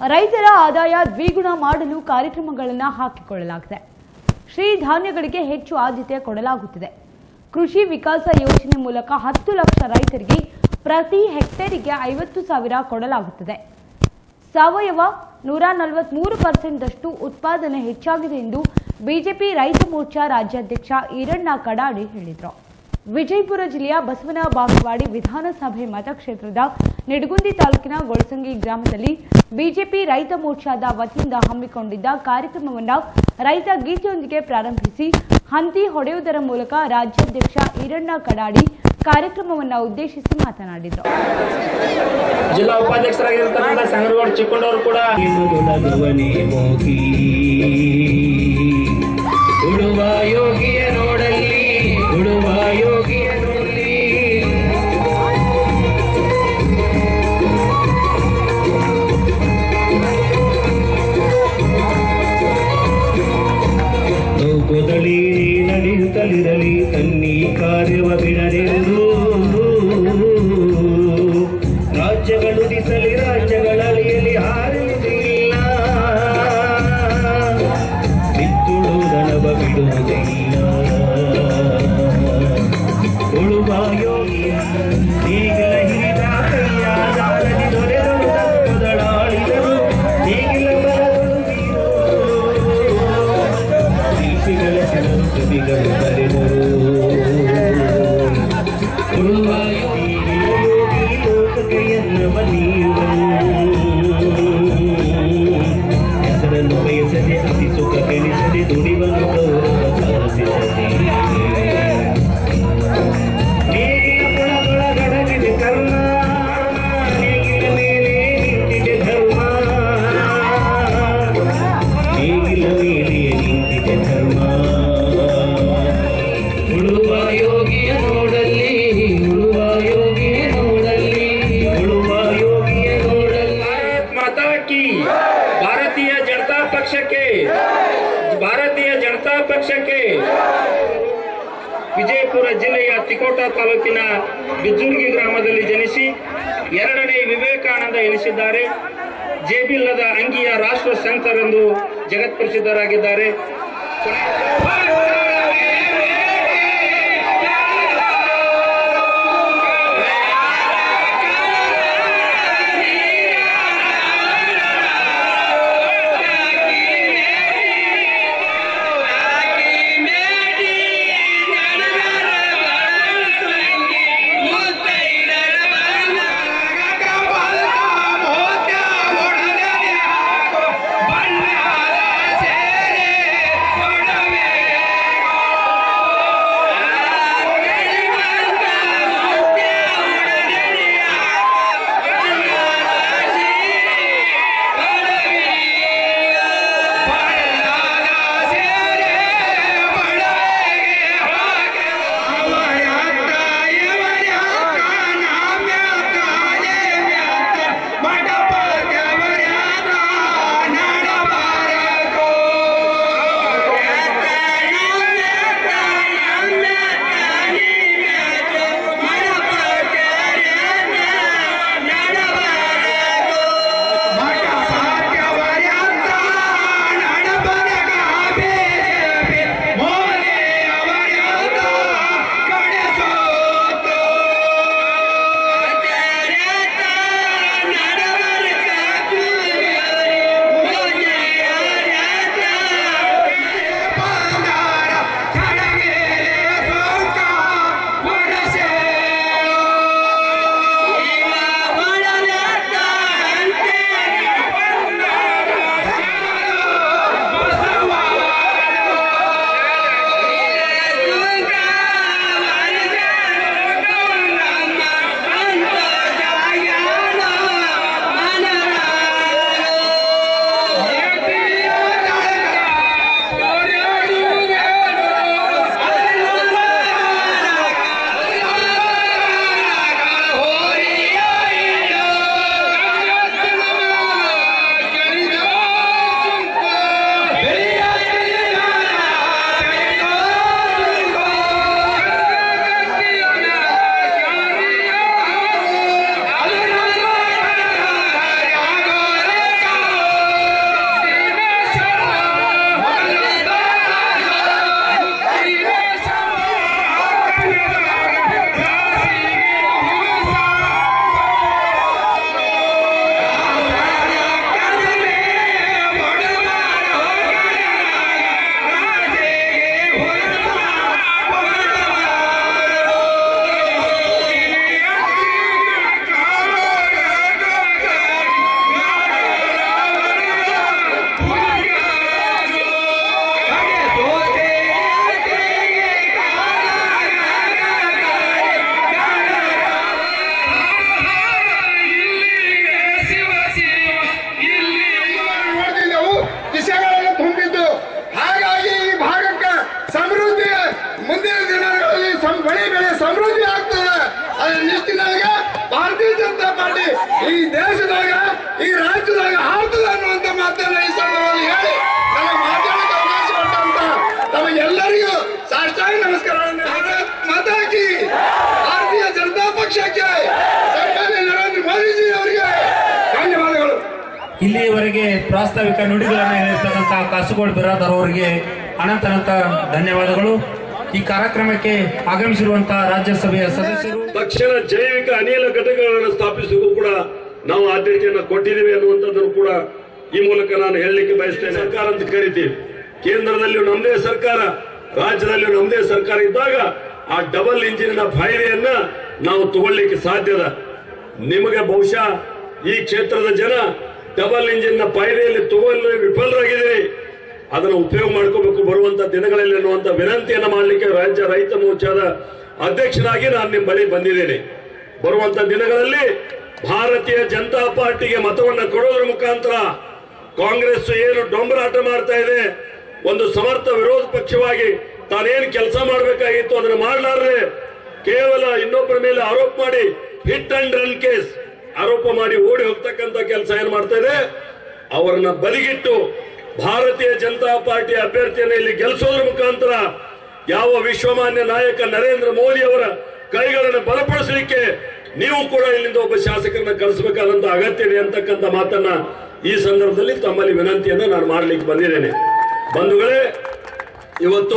ರೈತರ ಆದಾಯ ದ್ವಿಗುಣ ಮಾಡಲು ಕಾರ್ಯಕ್ರಮಗಳನ್ನು ಹಾಕಿಕೊಳ್ಳಲಾಗಿದೆ ಶ್ರೀ ಧಾನ್ಯಗಳಿಗೆ ಹೆಚ್ಚು ಆದ್ಯತೆ ಕೊಡಲಾಗುತ್ತಿದೆ ಕೃಷಿ ವಿಕಾಸ ಯೋಜನೆ ಮೂಲಕ ಹತ್ತು ಲಕ್ಷ ರೈತರಿಗೆ ಪ್ರತಿ ಹೆಕ್ಟೇರಿಗೆ ಐವತ್ತು ಸಾವಿರ ಕೊಡಲಾಗುತ್ತದೆ ಸಾವಯವ ನೂರ ನಲವತ್ಮೂರು ಪರ್ಸೆಂಟ್ದಷ್ಟು ಉತ್ಪಾದನೆ ಹೆಚ್ಚಾಗಿದೆ ಎಂದು ಬಿಜೆಪಿ ರೈತ ಮೋರ್ಚಾ ರಾಜ್ಯಾಧ್ಯಕ್ಷ ಈರಣ್ಣ ಕಡಾಡಿ ಹೇಳಿದರು ವಿಜಯಪುರ ಜಿಲ್ಲೆಯ ಬಸವನ ಬಾಗೇವಾಡಿ ವಿಧಾನಸಭೆ ಮತಕ್ಷೇತ್ರದ ನಿಡಗುಂದಿ ತಾಲೂಕಿನ ಗೊಳಸಂಗಿ ಗ್ರಾಮದಲ್ಲಿ ಬಿಜೆಪಿ ರೈತ ಮೋರ್ಚಾದ ವತಿಯಿಂದ ಹಮ್ಮಿಕೊಂಡಿದ್ದ ಕಾರ್ಯಕ್ರಮವನ್ನು ರೈತ ಗೀತೆಯೊಂದಿಗೆ ಪ್ರಾರಂಭಿಸಿ ಹಂತಿ ಹೊಡೆಯುವುದರ ಮೂಲಕ ರಾಜ್ಯಾಧ್ಯಕ್ಷ ಈರಣ್ಣ ಕಡಾಡಿ ಕಾರ್ಯಕ್ರಮವನ್ನು ಉದ್ದೇಶಿಸಿ ಮಾತನಾಡಿದರು ಜಿಲ್ಲಾ ಉಪಾಧ್ಯಕ್ಷರಾಗಿರ್ತಕ್ಕಂಥ ಸಂಗರಗೌಡ ಚಿಕ್ಕೊಂಡವರು ಕೂಡ ಮೊದಲದವನೇ ಮೋಗಿ ಉಳುವ ಯೋಗಿಯ ನೋಡಲ್ಲಿ ಉಳುವ ಯೋಗಿಯ ನೋಡಲಿ ನೌಕೋದಳಿ ನಡೆಯುತ್ತಲಿರಲಿ ತನ್ನಿ ಕಾರ್ಯವ ಬಿಡದಿರು ರಾಜ್ಯಗಳು ದಿಸಲಿ ರಾಜ್ಯಗಳಲ್ಲಿ ಹಾರುವುದಿಲ್ಲ ಬಿತ್ತುಳು ದಣವ ಬಿಡುವುದಿಲ್ಲ ಉಳುವ ಯೋಗಿಯ ನೇಗಿಲ ಹಿಡಿದ ಕೈಯ ಜಾಲದಿ ದೊರೆದರು ತಪ್ಪದಳಾಳಿದರು ನೇಗಿಲ ಬರಗಳು ಬೀರು ಶಿಲ್ಪಿಗಳ ಸಿಗಲು ಕವಿಗಳು ಬರೆದರು ಉಳುವ ಯೋಗಿ ಲೋಕಕ್ಕೆ ಎನ್ನುವ ನೀವನು ಹೆಸರನ್ನು ಬಯಸದೆ ಅತಿ ಸುಖ ಕೆಣಿಸದೆ ದುಡಿವನು ಗೌರವ ಸಾಧಿಸದೆ ನೇಗಿಲ ಕೊಳಗೊಳಗಡಗಿದೆ ಕರ್ಮ ನೇಗಿಲ ಮೇಲೆ ನಿಂತಿದೆ ಧರ್ಮ ನೇಗಿಲ ಮೇಲೆ ನಿಂತಿದೆ ಧರ್ಮ ಉಳುವ ಯೋಗಿಯ ನೋಡಲ್ಲಿ ಉಳುವ ಯೋಗಿಯ ನೋಡಲ್ಲಿ ಉಳುವ ಯೋಗಿಯ ನೋಡಲ್ಲಿ ಭಾರತ್ ಮಾತಾ ಕಿ ಭಾರತೀಯ ಜನತಾ ಪಕ್ಷಕ್ಕೆ ಭಾರತೀಯ ಜನತಾ ಪಕ್ಷಕ್ಕೆ ವಿಜಯಪುರ ಜಿಲ್ಲೆಯ ತಿಕೋಟ ತಾಲೂಕಿನ ಬಿಜ್ಜುರ್ಗಿ ಗ್ರಾಮದಲ್ಲಿ ಜನಿಸಿ ಎರಡನೇ ವಿವೇಕಾನಂದ ಎನಿಸಿದ್ದಾರೆ ಜೇಬಿಲ್ಲದ ಅಂಗಿಯ ರಾಷ್ಟ್ರ ಸಂತರೆಂದು ಜಗತ್ಪ್ರಸಿದ್ಧರಾಗಿದ್ದಾರೆ ಬಣ್ಣ ಸೇರೆ ಕೊಡವೆ ಸಮೃದ್ಧಿ ಆಗ್ತದೆ ಅದ್ರ ನಿಷ್ಠಿನಾಗ ಭಾರತೀಯ ಜನತಾ ಪಾರ್ಟಿ ಈ ದೇಶದಾಗ ಈ ರಾಜ್ಯದಾಗ ಆಗ್ತದೆ ಅನ್ನುವಂತ ಮಾತನ್ನ ಈ ಸಂದರ್ಭದಲ್ಲಿ ಹೇಳಿ ನನಗೆ ಮಾತಾಡಕ್ಕೆ ಅವಕಾಶ ಕೊಟ್ಟಂತ ತಮಗೆಲ್ಲರಿಗೂ ಸಾಷ್ಟಾಂಗ ನಮಸ್ಕಾರಗಳನ್ನು ಭಾರತ್ ಮಾತಾ ಕಿ ಭಾರತೀಯ ಜನತಾ ಪಕ್ಷಕ್ಕೆ ಸನ್ಮಾನ್ಯ ನರೇಂದ್ರ ಮೋದಿಜಿ ಅವರಿಗೆ ಧನ್ಯವಾದಗಳು ಇಲ್ಲಿಯವರೆಗೆ ಪ್ರಾಸ್ತಾವಿಕ ನುಡಿಗಳನ್ನು ಹೇಳಿರ್ತಕ್ಕಂಥ ಕಾಸುಗೋಳ್ ಬಿರಾದರ್ ಅವರಿಗೆ ಅನಂತ ಅನಂತ ಧನ್ಯವಾದಗಳು ಈ ಕಾರ್ಯಕ್ರಮಕ್ಕೆ ಆಗಮಿಸಿರುವಂತಹ ರಾಜ್ಯಸಭೆಯ ಸದಸ್ಯರು ತಕ್ಷಣ ಜೈವಿಕ ಅನಿಲ ಘಟಕಗಳನ್ನು ಸ್ಥಾಪಿಸುವುದು ಕೂಡ ನಾವು ಆದ್ಯತೆಯನ್ನು ಕೊಟ್ಟಿದ್ದೇವೆ ಅನ್ನುವಂಥದ್ದನ್ನು ಕೂಡ ಈ ಮೂಲಕ ನಾನು ಹೇಳಲಿಕ್ಕೆ ಬಯಸ್ತೇನೆ ಸರ್ಕಾರ ಅಂತ ಕರಿತೀವಿ ಕೇಂದ್ರದಲ್ಲಿಯೂ ನಮ್ಮದೇ ಸರ್ಕಾರ ರಾಜ್ಯದಲ್ಲಿಯೂ ನಮ್ಮದೇ ಸರ್ಕಾರ ಇದ್ದಾಗ ಆ ಡಬಲ್ ಇಂಜಿನಿನ ಫಾಯ್ದೆಯನ್ನ ನಾವು ತಗೊಳ್ಳಿಕ್ಕೆ ಸಾಧ್ಯದ ನಿಮಗೆ ಬಹುಶಃ ಈ ಕ್ಷೇತ್ರದ ಜನ ಡಬಲ್ ಇಂಜಿನ್ ನ ಫಾಯ್ದೆಯಲ್ಲಿ ತಗೊಳ್ಳಿ ವಿಫಲರಾಗಿದ್ದೀರಿ ಅದನ್ನು ಉಪಯೋಗ ಮಾಡ್ಕೋಬೇಕು ಬರುವಂತ ದಿನಗಳಲ್ಲಿ ಅನ್ನುವಂತ ವಿನಂತಿಯನ್ನ ಮಾಡಲಿಕ್ಕೆ ರಾಜ್ಯ ರೈತ ಮೋರ್ಚಾದ ಅಧ್ಯಕ್ಷನಾಗಿ ನಾನು ನಿಮ್ಮ ಬಳಿ ಬಂದಿದ್ದೇನೆ ಬರುವಂತ ದಿನಗಳಲ್ಲಿ ಭಾರತೀಯ ಜನತಾ ಪಾರ್ಟಿಗೆ ಮತವನ್ನ ಕೊಡೋದ್ರ ಮುಖಾಂತರ ಕಾಂಗ್ರೆಸ್ ಏನು ಡೊಂಬರಾಟ ಮಾಡ್ತಾ ಇದೆ ಒಂದು ಸಮರ್ಥ ವಿರೋಧ ಪಕ್ಷವಾಗಿ ತಾನೇನು ಕೆಲಸ ಮಾಡಬೇಕಾಗಿತ್ತು ಅದನ್ನು ಮಾಡಲಾರದೆ ಕೇವಲ ಇನ್ನೊಬ್ಬರ ಮೇಲೆ ಆರೋಪ ಮಾಡಿ ಹಿಟ್ ಅಂಡ್ ರನ್ ಕೇಸ್ ಆರೋಪ ಮಾಡಿ ಓಡಿ ಹೋಗ್ತಕ್ಕಂತ ಕೆಲಸ ಏನ್ ಮಾಡ್ತಾ ಇದೆ ಅವರನ್ನ ಬದಿಗಿಟ್ಟು ಭಾರತೀಯ ಜನತಾ ಪಾರ್ಟಿ ಅಭ್ಯರ್ಥಿಯನ್ನು ಇಲ್ಲಿ ಗೆಲ್ಲಿಸೋದ್ರ ಮುಖಾಂತರ ಯಾವ ವಿಶ್ವಮಾನ್ಯ ನಾಯಕ ನರೇಂದ್ರ ಮೋದಿ ಅವರ ಕೈಗಳನ್ನು ಬಲಪಡಿಸಲಿಕ್ಕೆ ನೀವು ಕೂಡ ಇಲ್ಲಿಂದ ಒಬ್ಬ ಶಾಸಕರನ್ನ ಕಳಿಸಬೇಕಾದಂತ ಅಗತ್ಯ ಇದೆ ಅಂತಕ್ಕಂಥ ಮಾತನ್ನ ಈ ಸಂದರ್ಭದಲ್ಲಿ ತಮ್ಮಲ್ಲಿ ವಿನಂತಿಯನ್ನ ನಾನು ಮಾಡಲಿಕ್ಕೆ ಬಂದಿದ್ದೇನೆ ಬಂಧುಗಳೇ ಇವತ್ತು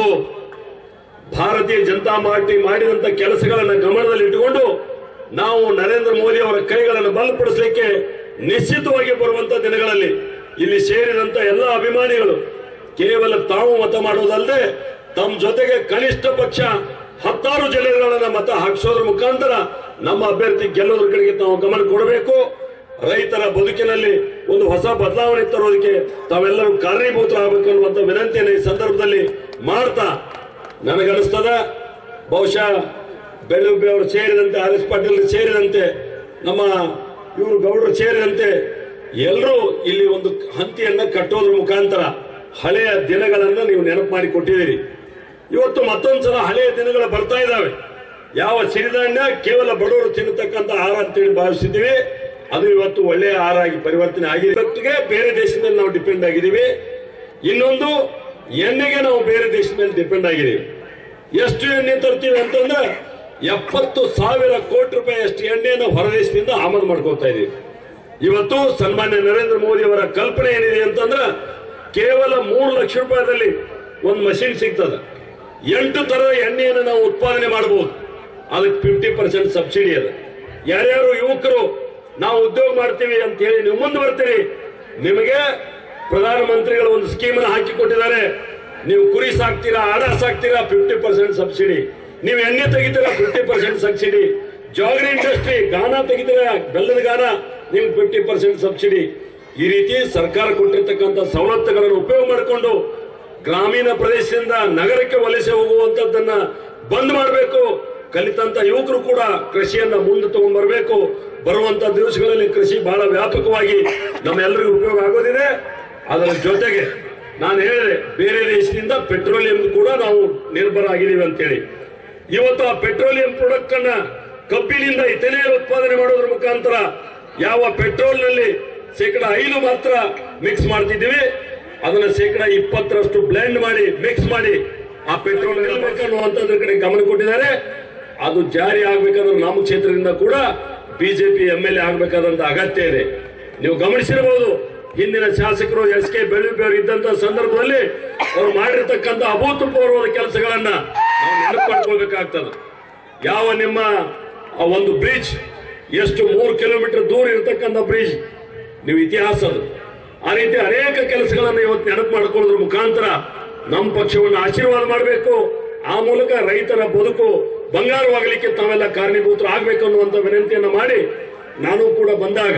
ಭಾರತೀಯ ಜನತಾ ಪಾರ್ಟಿ ಮಾಡಿದಂತ ಕೆಲಸಗಳನ್ನು ಗಮನದಲ್ಲಿ ಇಟ್ಟುಕೊಂಡು ನಾವು ನರೇಂದ್ರ ಮೋದಿ ಅವರ ಕೈಗಳನ್ನು ಬಲಪಡಿಸಲಿಕ್ಕೆ ನಿಶ್ಚಿತವಾಗಿ ಬರುವಂತ ದಿನಗಳಲ್ಲಿ ಇಲ್ಲಿ ಸೇರಿದಂತ ಎಲ್ಲ ಅಭಿಮಾನಿಗಳು ಕೇವಲ ತಾವು ಮತ ಮಾಡುವುದಲ್ಲದೆ ತಮ್ಮ ಜೊತೆಗೆ ಕನಿಷ್ಠ ಪಕ್ಷ ಹತ್ತಾರು ಜಿಲ್ಲೆಗಳನ್ನ ಮತ ಹಾಕಿಸೋದ್ರ ಮುಖಾಂತರ ನಮ್ಮ ಅಭ್ಯರ್ಥಿ ಗೆಲ್ಲೋದ್ರ ಕಡೆಗೆ ತಾವು ಗಮನ ಕೊಡಬೇಕು ರೈತರ ಬದುಕಿನಲ್ಲಿ ಒಂದು ಹೊಸ ಬದಲಾವಣೆ ತರೋದಕ್ಕೆ ತಾವೆಲ್ಲರೂ ಕಾರಣೀಭೂತರಾಗಬೇಕು ಅನ್ನುವಂಥ ವಿನಂತಿಯನ್ನು ಈ ಸಂದರ್ಭದಲ್ಲಿ ಮಾಡ್ತಾ ನನಗನಿಸ್ತದ ಬಹುಶಃ ಬೆಳ್ಳುಬ್ಬಿ ಅವರು ಸೇರಿದಂತೆ ಆರ್ ಎಸ್ ಪಾಟೀಲ್ ಸೇರಿದಂತೆ ನಮ್ಮ ಇವರು ಗೌಡರು ಸೇರಿದಂತೆ ಎಲ್ಲರೂ ಇಲ್ಲಿ ಒಂದು ಹಂತಿಯನ್ನ ಕಟ್ಟೋದ್ರ ಮುಖಾಂತರ ಹಳೆಯ ದಿನಗಳನ್ನ ನೀವು ನೆನಪು ಮಾಡಿ ಕೊಟ್ಟಿದ್ದೀರಿ ಇವತ್ತು ಮತ್ತೊಂದ್ಸಲ ಹಳೆಯ ದಿನಗಳು ಬರ್ತಾ ಇದ್ದಾವೆ ಯಾವ ಸಿರಿಧಾನ್ಯ ಕೇವಲ ಬಡವರು ತಿನ್ನತಕ್ಕಂತ ಆಹಾರ ಅಂತೇಳಿ ಭಾವಿಸಿದ್ದೀವಿ ಅದು ಇವತ್ತು ಒಳ್ಳೆಯ ಆಹಾರ ಆಗಿ ಪರಿವರ್ತನೆ ಆಗಿದೆ ಇವತ್ತಿಗೆ ಬೇರೆ ದೇಶದ ಮೇಲೆ ನಾವು ಡಿಪೆಂಡ್ ಆಗಿದ್ದೀವಿ ಇನ್ನೊಂದು ಎಣ್ಣೆಗೆ ನಾವು ಬೇರೆ ದೇಶದ ಮೇಲೆ ಡಿಪೆಂಡ್ ಆಗಿದ್ದೀವಿ ಎಷ್ಟು ಎಣ್ಣೆ ತರ್ತೀವಿ ಅಂತಂದ್ರೆ ಎಪ್ಪತ್ತು ಸಾವಿರ ಕೋಟಿ ರೂಪಾಯಿ ಅಷ್ಟು ಎಣ್ಣೆಯನ್ನು ಹೊರದೇಶದಿಂದ ಆಮದು ಮಾಡ್ಕೊತಾ ಇದೀವಿ ಇವತ್ತು ಸನ್ಮಾನ್ಯ ನರೇಂದ್ರ ಮೋದಿ ಅವರ ಕಲ್ಪನೆ ಏನಿದೆ ಅಂತಂದ್ರೆ ಕೇವಲ ಮೂರು ಲಕ್ಷ ರೂಪಾಯಿದಲ್ಲಿ ಒಂದು ಮಷಿನ್ ಸಿಗ್ತದೆ ಎಂಟು ತರದ ಎಣ್ಣೆಯನ್ನು ನಾವು ಉತ್ಪಾದನೆ ಮಾಡಬಹುದು ಅದಕ್ಕೆ ಫಿಫ್ಟಿ ಪರ್ಸೆಂಟ್ ಸಬ್ಸಿಡಿ ಅದ ಯಾರ್ಯಾರು ಯುವಕರು ನಾವು ಉದ್ಯೋಗ ಮಾಡ್ತೀವಿ ಅಂತ ಹೇಳಿ ನೀವು ಮುಂದೆ ಬರ್ತೀರಿ ನಿಮಗೆ ಪ್ರಧಾನಮಂತ್ರಿಗಳು ಒಂದು ಸ್ಕೀಮ್ ಹಾಕಿ ಕೊಟ್ಟಿದ್ದಾರೆ ನೀವು ಕುರಿ ಸಾಕ್ತೀರಾ ಆಡ ಸಾಕ್ತೀರಾ ಫಿಫ್ಟಿ ಪರ್ಸೆಂಟ್ ಸಬ್ಸಿಡಿ ನೀವು ಎಣ್ಣೆ ತೆಗಿತೀರಾ fifty percent subsidy jaggery industry ಗಾನ ತೆಗಿತೀರಾ ಬೆಲ್ಲದ ಗಾನ ನಿಮ್ಗೆ ಫಿಫ್ಟಿ ಪರ್ಸೆಂಟ್ ಸಬ್ಸಿಡಿ ಈ ರೀತಿ ಸರ್ಕಾರ ಕೊಟ್ಟಿರ್ತಕ್ಕಂಥ ಸವಲತ್ತುಗಳನ್ನು ಉಪಯೋಗ ಮಾಡಿಕೊಂಡು ಗ್ರಾಮೀಣ ಪ್ರದೇಶದಿಂದ ನಗರಕ್ಕೆ ವಲಸೆ ಹೋಗುವಂತದ್ದನ್ನ ಬಂದ್ ಮಾಡಬೇಕು ಕಲಿತಂತ ಯುವಕರು ಕೂಡ ಕೃಷಿಯನ್ನ ಮುಂದೆ ತಗೊಂಡ್ ಬರಬೇಕು ಬರುವಂತ ದಿವಸಗಳಲ್ಲಿ ಕೃಷಿ ಬಹಳ ವ್ಯಾಪಕವಾಗಿ ನಮ್ಮೆಲ್ಲರಿಗೂ ಉಪಯೋಗ ಆಗೋದಿದೆ ಅದರ ಜೊತೆಗೆ ನಾನು ಹೇಳಿದೆ ಬೇರೆ ದೇಶದಿಂದ ಪೆಟ್ರೋಲಿಯಂ ಕೂಡ ನಾವು ನಿರ್ಭರ ಆಗಿದ್ದೀವಿ ಅಂತೇಳಿ ಇವತ್ತು ಆ ಪೆಟ್ರೋಲಿಯಂ ಪ್ರಾಡಕ್ಟ್ ಅನ್ನ ಕಬ್ಬಿನಿಂದ ಇಥೆನೇಲ್ ಉತ್ಪಾದನೆ ಮಾಡೋದ್ರ ಮುಖಾಂತರ ಯಾವ ಪೆಟ್ರೋಲ್ ನಲ್ಲಿ ಶೇಕಡ ಐದು ಮಾತ್ರ ಮಿಕ್ಸ್ ಮಾಡ್ತಿದ್ದೀವಿ ಅದನ್ನ ಶೇಕಡ ಇಪ್ಪತ್ತರಷ್ಟು ಬ್ಲೆಂಡ್ ಮಾಡಿ ಮಿಕ್ಸ್ ಮಾಡಿ ಆ ಪೆಟ್ರೋಲ್ ಅನ್ನುವಂಥದ್ರ ಕಡೆ ಗಮನ ಕೊಟ್ಟಿದ್ದಾರೆ ಅದು ಜಾರಿ ಆಗ್ಬೇಕಾದ್ರೆ ನಮ್ಮ ಕ್ಷೇತ್ರದಿಂದ ಕೂಡ ಬಿಜೆಪಿ ಎಂ ಎಲ್ ಎ ಆಗ್ಬೇಕಾದಂತ ಅಗತ್ಯ ಇದೆ ನೀವು ಗಮನಿಸಿರಬಹುದು ಹಿಂದಿನ ಶಾಸಕರು ಎಸ್ ಕೆ ಬೆಳ್ಳುಬ್ಬಿ ಅವರು ಇದ್ದಂತ ಸಂದರ್ಭದಲ್ಲಿ ಅವರು ಮಾಡಿರ್ತಕ್ಕಂಥ ಅಭೂತಪೂರ್ವದ ಕೆಲಸಗಳನ್ನ ನಾವು ನೆನಪು ಮಾಡ್ಕೊಳ್ಬೇಕಾಗ್ತದೆ ಯಾವ ನಿಮ್ಮ ಆ ಒಂದು ಬ್ರಿಡ್ಜ್ ಎಷ್ಟು ಮೂರು ಕಿಲೋಮೀಟರ್ ದೂರ ಇರತಕ್ಕಂಥ ಬ್ರಿಡ್ಜ್ ನೀವು ಇತಿಹಾಸ ಅದು ಆ ರೀತಿ ಅನೇಕ ಕೆಲಸಗಳನ್ನು ಇವತ್ತು ನೆನಪು ಮಾಡ್ಕೊಳ್ಳೋದ್ರ ಮುಖಾಂತರ ನಮ್ಮ ಪಕ್ಷವನ್ನು ಆಶೀರ್ವಾದ ಮಾಡಬೇಕು ಆ ಮೂಲಕ ರೈತರ ಬದುಕು ಬಂಗಾರವಾಗಲಿಕ್ಕೆ ತಾವೆಲ್ಲ ಕಾರಣೀಭೂತರು ಆಗ್ಬೇಕು ಅನ್ನುವಂತ ವಿನಂತಿಯನ್ನು ಮಾಡಿ ನಾನು ಕೂಡ ಬಂದಾಗ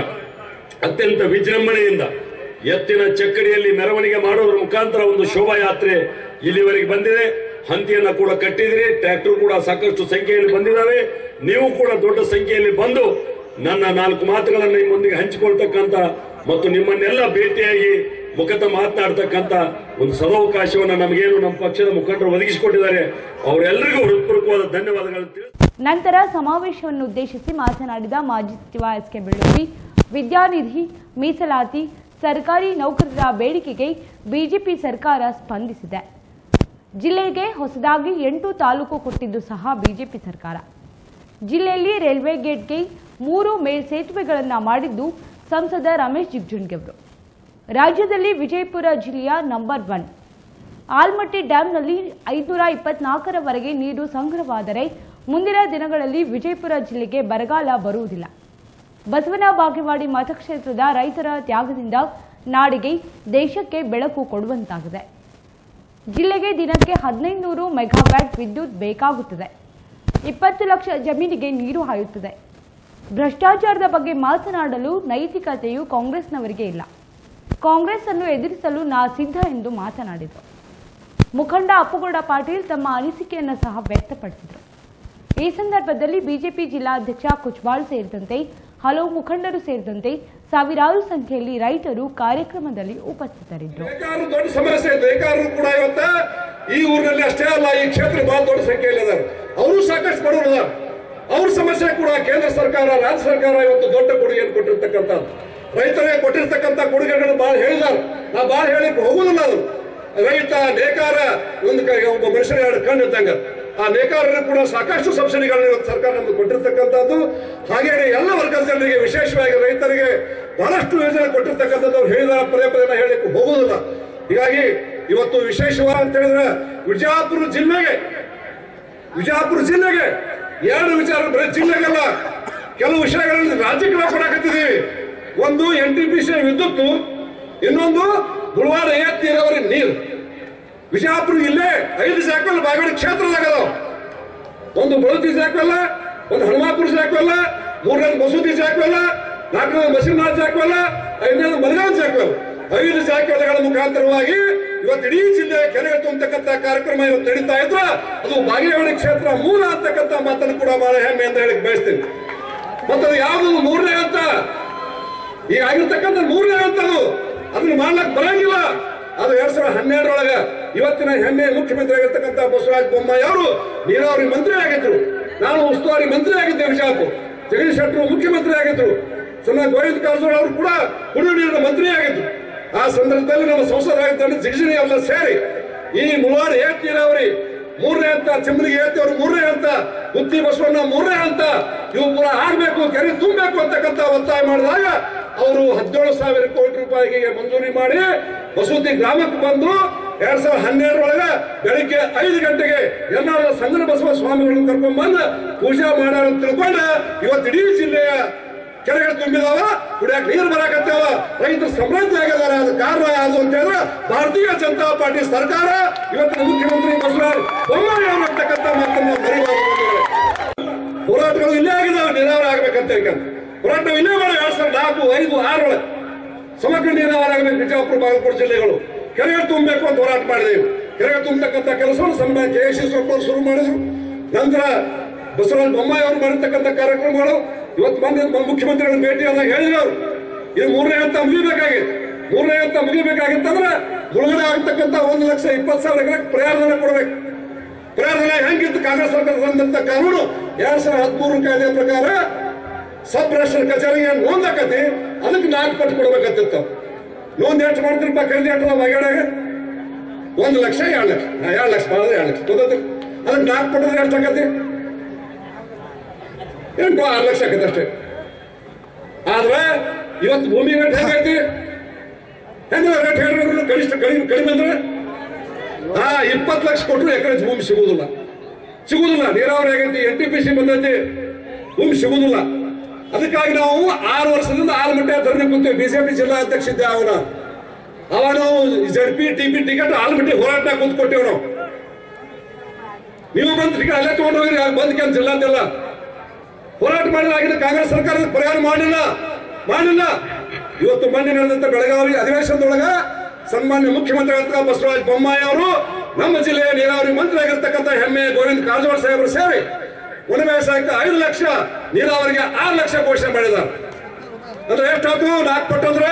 ಅತ್ಯಂತ ವಿಜೃಂಭಣೆಯಿಂದ ಎತ್ತಿನ ಚಕ್ಕಡಿಯಲ್ಲಿ ಮೆರವಣಿಗೆ ಮಾಡೋದ್ರ ಮುಖಾಂತರ ಒಂದು ಶೋಭಾಯಾತ್ರೆ ಇಲ್ಲಿವರೆಗೆ ಬಂದಿದೆ ಹಂತಿಯನ್ನ ಕೂಡ ಕಟ್ಟಿದಿರಿ ಟ್ರ್ಯಾಕ್ಟರ್ ಕೂಡ ಸಾಕಷ್ಟು ಸಂಖ್ಯೆಯಲ್ಲಿ ಬಂದಿದ್ದಾವೆ ನೀವು ಕೂಡ ದೊಡ್ಡ ಸಂಖ್ಯೆಯಲ್ಲಿ ಬಂದು ನನ್ನ ನಾಲ್ಕು ಮಾತುಗಳನ್ನು ನಿಮ್ಮೊಂದಿಗೆ ಹಂಚಿಕೊಳ್ತಕ್ಕಂತ ಮತ್ತು ನಿಮ್ಮನ್ನೆಲ್ಲ ಭೇಟಿಯಾಗಿ ಮುಖತ ಮಾತನಾಡ್ತಕ್ಕಂತ ಒಂದು ಸದಾವಕಾಶವನ್ನು ನಮಗೇನು ನಮ್ಮ ಪಕ್ಷದ ಮುಖಂಡರು ಒದಗಿಸಿಕೊಟ್ಟಿದ್ದಾರೆ ಅವರೆಲ್ಲರಿಗೂ ಹೃತ್ಪೂರ್ವಕವಾದ ಧನ್ಯವಾದಗಳನ್ನು ತಿಳಿಸಿ ನಂತರ ಸಮಾವೇಶವನ್ನು ಉದ್ದೇಶಿಸಿ ಮಾತನಾಡಿದ ಮಾಜಿ ಸಚಿವ ಎಸ್ ಕೆ ಬೆಳ್ಳೂರಿ ವಿದ್ಯಾನಿಧಿ ಮೀಸಲಾತಿ ಸರ್ಕಾರಿ ನೌಕರರ ಬೇಡಿಕೆಗೆ ಬಿಜೆಪಿ ಸರ್ಕಾರ ಸ್ಪಂದಿಸಿದೆ ಜಿಲ್ಲೆಗೆ ಹೊಸದಾಗಿ ಎಂಟು ತಾಲೂಕು ಕೊಟ್ಟಿದ್ದು ಸಹ ಬಿಜೆಪಿ ಸರ್ಕಾರ ಜಿಲ್ಲೆಯಲ್ಲಿ ರೈಲ್ವೆ ಗೇಟ್ಗೆ ಮೂರು ಮೇಲ್ಸೇತುವೆಗಳನ್ನು ಮಾಡಿದ್ದು ಸಂಸದ ರಮೇಶ್ ಜಿಗಜಿಣಗಿ ರಾಜ್ಯದಲ್ಲಿ ವಿಜಯಪುರ ಜಿಲ್ಲೆಯ ನಂಬರ್ ಒನ್ ಆಲ್ಮಟ್ಟಿ ಡ್ಯಾಂನಲ್ಲಿ ಐದುನೂರ ಇಪ್ಪತ್ನಾಲ್ಕರವರೆಗೆ ನೀರು ಸಂಗ್ರಹವಾದರೆ ಮುಂದಿನ ದಿನಗಳಲ್ಲಿ ವಿಜಯಪುರ ಜಿಲ್ಲೆಗೆ ಬರಗಾಲ ಬರುವುದಿಲ್ಲ ಬಸವನ ಬಾಗೇವಾಡಿ ಮತಕ್ಷೇತ್ರದ ರೈತರ ತ್ಯಾಗದಿಂದ ನಾಡಿಗೆ ದೇಶಕ್ಕೆ ಬೆಳಕು ಕೊಡುವಂತಾಗಿದೆ ಜಿಲ್ಲೆಗೆ ದಿನಕ್ಕೆ ಹದಿನೈದು ನೂರು ಮೆಗಾವ್ಯಾಟ್ ವಿದ್ಯುತ್ ಬೇಕಾಗುತ್ತದೆ ಇಪ್ಪತ್ತು ಲಕ್ಷ ಜಮೀನಿಗೆ ನೀರು ಹಾಯುತ್ತದೆ ಭ್ರಷ್ಟಾಚಾರದ ಬಗ್ಗೆ ಮಾತನಾಡಲು ನೈತಿಕತೆಯು ಕಾಂಗ್ರೆಸ್ನವರಿಗೆ ಇಲ್ಲ ಕಾಂಗ್ರೆಸ್ ಅನ್ನು ಎದುರಿಸಲು ನಾ ಸಿದ್ಧ ಎಂದು ಮಾತನಾಡಿದರು ಮುಖಂಡ ಅಪ್ಪುಗೌಡ ಪಾಟೀಲ್ ತಮ್ಮ ಅನಿಸಿಕೆಯನ್ನು ಸಹ ವ್ಯಕ್ತಪಡಿಸಿದರು ಈ ಸಂದರ್ಭದಲ್ಲಿ ಬಿಜೆಪಿ ಜಿಲ್ಲಾಧ್ಯಕ್ಷ ಕುಚ್ಬಾಳ್ ಸೇರಿದಂತೆ ಹಲವು ಮುಖಂಡರು ಸೇರಿದಂತೆ ಸಾವಿರಾರು ಸಂಖ್ಯೆಯಲ್ಲಿ ರೈತರು ಕಾರ್ಯಕ್ರಮದಲ್ಲಿ ಉಪಸ್ಥಿತರಿದ್ದರು ಬೇಕಾದ್ರೂ ದೊಡ್ಡ ಸಮಸ್ಯೆ ಇದೆ ಬೇಕಾದ್ರೂ ಕೂಡ ಇವತ್ತ ಈ ಊರಿನಲ್ಲಿ ಅಷ್ಟೇ ಅಲ್ಲ ಈ ಕ್ಷೇತ್ರ ಬಹಳ ದೊಡ್ಡ ಸಂಖ್ಯೆಯಲ್ಲಿ ಇದಾರೆ ಅವರು ಸಾಕಷ್ಟು ಬಡವರು ಅದಾರ ಅವ್ರ ಸಮಸ್ಯೆ ಕೂಡ ಕೇಂದ್ರ ಸರ್ಕಾರ ರಾಜ್ಯ ಸರ್ಕಾರ ಇವತ್ತು ದೊಡ್ಡ ಕೊಡುಗೆಯನ್ನು ಕೊಟ್ಟಿರ್ತಕ್ಕಂಥದ್ದು ರೈತರಿಗೆ ಕೊಟ್ಟಿರ್ತಕ್ಕಂಥ ಕೊಡುಗೆಗಳನ್ನು ಬಹಳ ಹೇಳಿದಾರೆ ನಾ ಬಹಳ ಹೇಳಿಕ್ ಹೋಗುದಿಲ್ಲ ಅದು ರೈತ ನೇಕಾರ ಒಂದು ಕೈ ಒಬ್ಬ ಮನುಷ್ಯನ ಎರಡು ಕಣ್ಣು ಇದ್ದಂಗ ಆ ನೇಕಾರರು ಕೂಡ ಸಾಕಷ್ಟು ಸಬ್ಸಿಡಿಗಳನ್ನು ಇವತ್ತು ಸರ್ಕಾರ ನಮ್ಗೆ ಕೊಟ್ಟಿರ್ತಕ್ಕಂಥದ್ದು ಹಾಗೇನೆ ಎಲ್ಲ ವರ್ಗದ ಜನರಿಗೆ ವಿಶೇಷವಾಗಿ ರೈತರಿಗೆ ಬಹಳಷ್ಟು ಯೋಜನೆ ಕೊಟ್ಟಿರ್ತಕ್ಕಂಥದ್ದು ಅವ್ರು ಹೇಳಿದಾರ ಪದೇ ಪದೇ ನಾ ಹೇಳಿಕ್ಕೆ ಹೋಗುದಿಲ್ಲ ಹೀಗಾಗಿ ಇವತ್ತು ವಿಶೇಷವಾದ ಅಂತ ಹೇಳಿದ್ರೆ ವಿಜಯಪುರ ಜಿಲ್ಲೆಗೆ ವಿಜಯಪುರ ಜಿಲ್ಲೆಗೆ ಎರಡು ವಿಚಾರ ಬರೀ ಜಿಲ್ಲೆಗೆಲ್ಲ ಕೆಲವು ವಿಷಯಗಳಲ್ಲಿ ರಾಜ್ಯಕ್ಕೆ ನಾವು ಕೊಡಕತ್ತಿದ್ದೀವಿ ಒಂದು ಎನ್ ಟಿ ಪಿ ಸಿ ವಿದ್ಯುತ್ ಇನ್ನೊಂದು ಗುರುವಾರ ಏತ್ ನೀರಾವರಿ ನೀರು ವಿಜಯಪುರ ಇಲ್ಲೇ ಐದು ಜಾಕಲ್ ಬಾಗೇವಾಡಿ ಕ್ಷೇತ್ರದಾಗ ಅದಾವ ಒಂದು ಬಳತಿ ಜಾಕವಲ್ಲ ಒಂದು ಹನುಮಾಪುರ ಜಾಕವಲ್ಲ ಮೂರನೇದು ಮಸೂದಿ ಜಾಕವಲ್ಲ ನಾಲ್ಕನೇದು ಮಸೀನಾಥ್ ಜಾಕವಲ್ಲ ಐದನೇದು ಮಲಗಾಂವ್ ಜಾಕವಲ್ಲ ಐದು ಜಾಕವಲ್ಲಗಳ ಮುಖಾಂತರವಾಗಿ ಇವತ್ತು ಇಡೀ ಜಿಲ್ಲೆ ಕೆರೆಗೆ ತುಂಬತಕ್ಕಂಥ ಕಾರ್ಯಕ್ರಮ ಇವತ್ತು ನಡೀತಾ ಇದ್ರ ಅದು ಬಾಗೇವಾಡಿ ಕ್ಷೇತ್ರ ಮೂಲ ಅಂತಕ್ಕಂಥ ಮಾತನ್ನು ಕೂಡ ಬಹಳ ಹೆಮ್ಮೆ ಅಂತ ಹೇಳಿ ಬಯಸ್ತೀನಿ ಮತ್ತದು ಯಾವುದು ಮೂರನೇ ಅಂತ ಈಗ ಆಗಿರ್ತಕ್ಕಂಥ ಮೂರನೇ ಹಂತ ಅದು ಅದನ್ನ ಮಾಡ್ಲಕ್ ಬರಂಗಿಲ್ಲ ಅದು ಎರಡ್ ಸಾವಿರದ ಹನ್ನೆರಡರೊಳಗ ಇವತ್ತಿನ ಹೆಮ್ಮೆ ಮುಖ್ಯಮಂತ್ರಿ ಆಗಿರ್ತಕ್ಕಂಥ ಬಸವರಾಜ ಬೊಮ್ಮಾಯಿ ಅವರು ನೀರಾವರಿ ಮಂತ್ರಿ ಆಗಿದ್ರು ನಾನು ಉಸ್ತುವಾರಿ ಮಂತ್ರಿ ಆಗಿದ್ದೆ ವಿಜಯಪುರ ಜಗದೀಶ್ ಶೆಟ್ಟರು ಮುಖ್ಯಮಂತ್ರಿ ಆಗಿದ್ರು ಸಣ್ಣ ಗೋವಿಂದ ಕಾರಜೋಳ ಅವರು ಕೂಡ ಕುಡಿಯುವ ನೀರಿನ ಮಂತ್ರಿ ಆಗಿದ್ರು ಆ ಸಂದರ್ಭದಲ್ಲಿ ನಮ್ಮ ಸಂಸದರಾಗಿದ್ದ ಜಿಗಜಿನಿ ಎಲ್ಲ ಸೇರಿ ಈ ಮುಳವಾಡ ಏತ್ ನೀರಾವರಿ ಮೂರನೇ ಹಂತ ಚಿಮ್ಮಲಿಗೆ ಹೇಳ್ತೇವ್ರು ಮೂರನೇ ಹಂತ ಬುದ್ಧಿ ಬಸವಣ್ಣ ಮೂರನೇ ಹಂತ ಇವು ಪೂರ ಆಗ್ಬೇಕು ಕೆರೆ ತುಂಬಬೇಕು ಅಂತಕ್ಕಂಥ ಒತ್ತಾಯ ಮಾಡಿದಾಗ ಅವರು ಹದಿನೇಳು ಸಾವಿರ ಕೋಟಿ ರೂಪಾಯಿಗೆ ಮಂಜೂರಿ ಮಾಡಿ ಬಸವತಿ ಗ್ರಾಮಕ್ಕೆ ಬಂದು ಎರಡ್ ಸಾವಿರದ ಹನ್ನೆರಡರೊಳಗ ಬೆಳಿಗ್ಗೆ ಐದು ಗಂಟೆಗೆ ಎಲ್ಲರ ಸಂಗನ ಬಸವ ಸ್ವಾಮಿಗಳನ್ನು ಕರ್ಕೊಂಡ್ ಬಂದು ಪೂಜೆ ಮಾಡ್ಯಾರ ಅಂತ ತಿಳ್ಕೊಂಡು ಇವತ್ತು ಇಡೀ ಜಿಲ್ಲೆಯ ಕೆರೆಗಳು ತುಂಬಿದಾವ ಕುಡಿಯಕ್ ನೀರು ಬರಾಕತ್ತಾವ ರೈತರು ಸಮೃದ್ಧಿ ಆಗಿದಾರೆ ಅದು ಕಾರಣ ಅದು ಅಂತ ಹೇಳಿದ್ರೆ ಭಾರತೀಯ ಜನತಾ ಪಾರ್ಟಿ ಸರ್ಕಾರ ಇವತ್ತಿನ ಮುಖ್ಯಮಂತ್ರಿ ಬಸವರಾಜ ಬೊಮ್ಮಾಯಿ ಅವರು ಅಂತಕ್ಕಂಥ ಮಾತನ್ನ ಮರಿಬಾರದು ಹೋರಾಟಗಳು ಇಲ್ಲೇ ಆಗಿದಾವೆ ನೀರಾವರಿ ಆಗ್ಬೇಕಂತ ಹೇಳ್ಕೊಂಡು ಹೋರಾಟ ಇಲ್ಲೇ ಮಾಡಿ ಎರಡ್ ಸಾವಿರದ ನಾಲ್ಕು ಐದು ಆರೊಳಗೆ ಸಮಗ್ರ ನೀರಾವರಿ ಆಗಬೇಕು ಬಿಜಾಪುರ ಬಾಗಲಕೋಟೆ ಜಿಲ್ಲೆಗಳು ಕೆರೆಗಳು ತುಂಬಬೇಕು ಅಂತ ಹೋರಾಟ ಮಾಡಿದೆವು ಕೆರೆಗಳು ತುಂಬತಕ್ಕಂಥ ಕೆಲಸವನ್ನು ಸನ್ಮಾನ ಕೆ ಎಸ್ ಅವರು ಶುರು ಮಾಡಿದ್ರು ನಂತರ ಬಸವರಾಜ ಬೊಮ್ಮಾಯಿ ಅವರು ಮಾಡಿರ್ತಕ್ಕಂಥ ಕಾರ್ಯಕ್ರಮಗಳು ಇವತ್ತು ಬಂದ ಮುಖ್ಯಮಂತ್ರಿಗಳನ್ನ ಭೇಟಿ ಆದಾಗ ಹೇಳಿದ್ರು ಅವರು ಇದು ಮೂರನೇ ಹಂತ ಮುಗಿಬೇಕಾಗಿತ್ತು ಮೂರನೇ ಹಂತ ಮುಗಿಬೇಕಾಗಿತ್ತಂದ್ರೆ ಮುಳುಗಡೆ ಆಗ್ತಕ್ಕಂಥ ಒಂದು ಲಕ್ಷ ಇಪ್ಪತ್ತು ಸಾವಿರ ಎಕರೆ ಪ್ರಯಾಣಧನ ಕೊಡಬೇಕು ಪ್ರಯಾಣಧನ ಹೆಂಗಿತ್ತು ಕಾಂಗ್ರೆಸ್ ಸರ್ಕಾರ ತಂದಂತ ಕಾನೂನು ಎರಡ್ ಸಾವಿರದ ಹದಿಮೂರು ಕಾಯ್ದೆ ಪ್ರಕಾರ ಸಬ್ ರಿಜಿಸ್ಟರ್ ಕಚೇರಿಗೆ ನೋಂದಾಕತಿ ಅದಕ್ಕೆ ನಾಲ್ಕು ಪಟ್ಟು ಕೊಡ್ಬೇಕಂತಿತ್ತು ನೋಂದ್ ಎಷ್ಟು ಮಾಡ್ತಿರಪ್ಪ ಖರೀದಿ ಆಟದ ಬಗೆಡಾಗ ಒಂದು ಲಕ್ಷ ಎರಡು ಲಕ್ಷ ಹಾ, ಎರಡು ಲಕ್ಷ ಮಾಡಿದ್ರೆ ಎರಡು ಲಕ್ಷ ಗೊತ್ತಾಯ್ತು ಅದಕ್ಕೆ ನಾಲ್ಕು ಪಟ್ಟಿದ್ರೆ ಎಷ್ಟು ಆಕತಿ ಎಂಟು ಆರು ಲಕ್ಷ ಆಕತಿ ಅಷ್ಟೇ ಆದ್ರೆ ಇವತ್ತು ಭೂಮಿ ರೇಟ್ ಹೆಂಗೈತಿ ಹೆಂಗ ರೇಟ್ ಹೇಳಿದ್ರು ಕನಿಷ್ಠ ಕಡಿಮೆ ಕಡಿಮೆ ಅಂದ್ರೆ ಹಾ ಇಪ್ಪತ್ತು ಲಕ್ಷ ಕೊಟ್ಟರು ಎಕರೆ ಭೂಮಿ ಸಿಗುವುದಿಲ್ಲ ಸಿಗುವುದಿಲ್ಲ ನೀರಾವರಿ ಆಗೈತಿ ಎನ್ ಟಿ ಪಿ ಸಿ ಬಂದೈತಿ ಭೂಮಿ ಸಿಗುವುದಿಲ್ಲ ಅದಕ್ಕಾಗಿ ನಾವು ಆರು ವರ್ಷದಿಂದ ಆರು ಗಂಟೆ ಧರಣಿ ಕೂತೀವಿ ಬಿಜೆಪಿ ಜಿಲ್ಲಾ ಅಧ್ಯಕ್ಷ ಇದ್ದೆ ಅವನ ಅವ ನಾವು Z P T P ticket Almatti ಹೋರಾಟ ಕೂತ್ಕೊಟ್ಟೇವ್ ನಾವು ನೀವು ಬಂದ್ ಟಿಕೆಟ್ ಅಲ್ಲೇ ತಗೊಂಡು ಹೋಗಿರಿ ಬಂದ್ ಜಿಲ್ಲಾದೆಲ್ಲ ಹೋರಾಟ ಮಾಡಲಾಗಿದೆ ಕಾಂಗ್ರೆಸ್ ಸರ್ಕಾರದ ಪರಿಹಾರ ಮಾಡಲಿಲ್ಲ ಮಾಡಲಿಲ್ಲ ಇವತ್ತು ಮೊನ್ನೆ ನಡೆದಂತ ಬೆಳಗಾವಿ ಅಧಿವೇಶನದೊಳಗ ಸನ್ಮಾನ್ಯ ಮುಖ್ಯಮಂತ್ರಿ ಆಗಿರ್ತಕ್ಕ ಬಸವರಾಜ ಬೊಮ್ಮಾಯಿ ಅವರು ನಮ್ಮ ಜಿಲ್ಲೆಯ ನೀರಾವರಿ ಮಂತ್ರಿ ಆಗಿರ್ತಕ್ಕಂಥ ಹೆಮ್ಮೆ ಗೋವಿಂದ ಕಾರಜೋಳ ಸಾಹೇಬರು ಸೇರಿ ಒಣ ವ್ಯವಸಾಯಕ್ಕೆ ಐದು ಲಕ್ಷ ನೀರಾವರಿಗೆ ಆರು ಲಕ್ಷ ಘೋಷಣೆ ಮಾಡಿದ್ದಾರೆ ಅಂದ್ರೆ ಎಷ್ಟಾಯ್ತು ನಾಲ್ಕು ಪಟ್ಟು ಅಂದ್ರೆ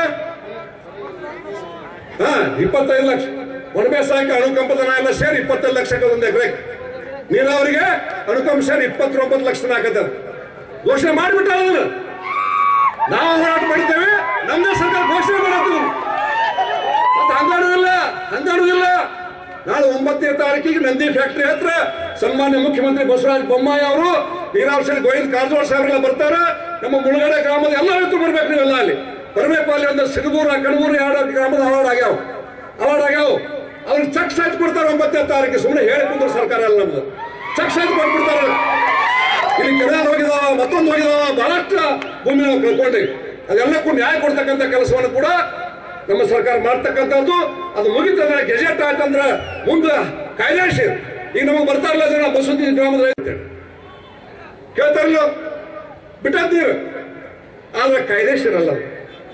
ಹಾ ಇಪ್ಪತ್ತೈದು ಲಕ್ಷ ಒಣ ಬೇಸಾಯಕ್ಕೆ ಅಣುಕಂಪದನ ಎಲ್ಲ ಸೇರಿ ಇಪ್ಪತ್ತೈದು ಲಕ್ಷಕ್ಕೆ ಒಂದು ಎಕರೆ ನೀರಾವರಿಗೆ ಅನುಕಂಶ ಇಪ್ಪತ್ತೊಂಬತ್ತು ಲಕ್ಷ ಹಾಕತ್ತ ಘೋಷಣೆ ಮಾಡಿಬಿಟ್ಟ ಅದನ್ನ ನಾವು ಹೋರಾಟ ಮಾಡಿದ್ದೇವೆ ನಮ್ಮದೇ ಸರ್ಕಾರ ಘೋಷಣೆ ಮಾಡತ್ತು ಮತ್ತೆ ಹಂಗಾಡುದಿಲ್ಲ ಹಂಗಾಡುದಿಲ್ಲ ನಾಳೆ ಒಂಬತ್ತನೇ ತಾರೀಕಿಗೆ ನಂದಿ ಫ್ಯಾಕ್ಟರಿ ಹತ್ರ ಸನ್ಮಾನ್ಯ ಮುಖ್ಯಮಂತ್ರಿ ಬಸವರಾಜ ಬೊಮ್ಮಾಯಿ ಅವರು ನೀರಾವರಿ ಗೋವಿಂದ ಕಾರಜೋಳ ಸಾಹೇಬ್ರೆಲ್ಲ ಬರ್ತಾರೆ ನಮ್ಮ ಮುಳುಗಡೆ ಗ್ರಾಮದ ಎಲ್ಲ ರೈತರು ಬರ್ಬೇಕು ನೀವೆಲ್ಲ ಅಲ್ಲಿ ಬರಬೇಕು ಅಲ್ಲಿ ಒಂದು ಸಿಗದೂರ ಕಣಮೂರು ಎರಡು ಗ್ರಾಮದ ಅವಾರ್ಡ್ ಆಗ್ಯಾವ ಅವಾರ್ಡ್ ಆಗ್ಯಾವ ಅವ್ರಿಗೆ ಚೆಕ್ ಸಹಿತ ಕೊಡ್ತಾರೆ ಒಂಬತ್ತನೇ ತಾರೀಕು ಸುಮ್ಮನೆ ಹೇಳಿ ಕುಂದ್ರು ಸರ್ಕಾರ ಅಲ್ಲ ನಮ್ದು ಚೆಕ್ ಸಹಿತ ಕೊಟ್ಬಿಡ್ತಾರೆ ಇಲ್ಲಿ ಕೆರೆಯಾರು ಹೋಗಿದಾವ ಮತ್ತೊಂದು ಹೋಗಿದಾವ ಬಹಳಷ್ಟು ಭೂಮಿ ನಾವು ಕಳ್ಕೊಂಡ್ವಿ ಅದೆಲ್ಲಕ್ಕೂ ನ್ಯಾಯ ಕೊಡ್ತಕ್ಕಂಥ ಕೆಲಸವನ್ನು ಕೂಡ ನಮ್ಮ ಸರ್ಕಾರ ಮಾಡ್ತಕ್ಕಂಥದ್ದು ಅದು ಮುಗಿತಂದ್ರೆ ಗೆಜೆಟ್ ಆಯ್ತಂದ್ರೆ ಮುಂದೆ ಕಾಯ್ದಾಶಿ ಈಗ ನಮಗೆ ಬರ್ತಾ ಇಲ್ಲ ಜನ ಮಸೂದಿ ಗ್ರಾಮದ ರೈತ ಕೇಳ್ತಾರಲ್ಲ ಬಿಟ್ಟದ್ದೀವಿ ಆದ್ರೆ ಕಾಯ್ದೇಶರಲ್ಲ ಅದು.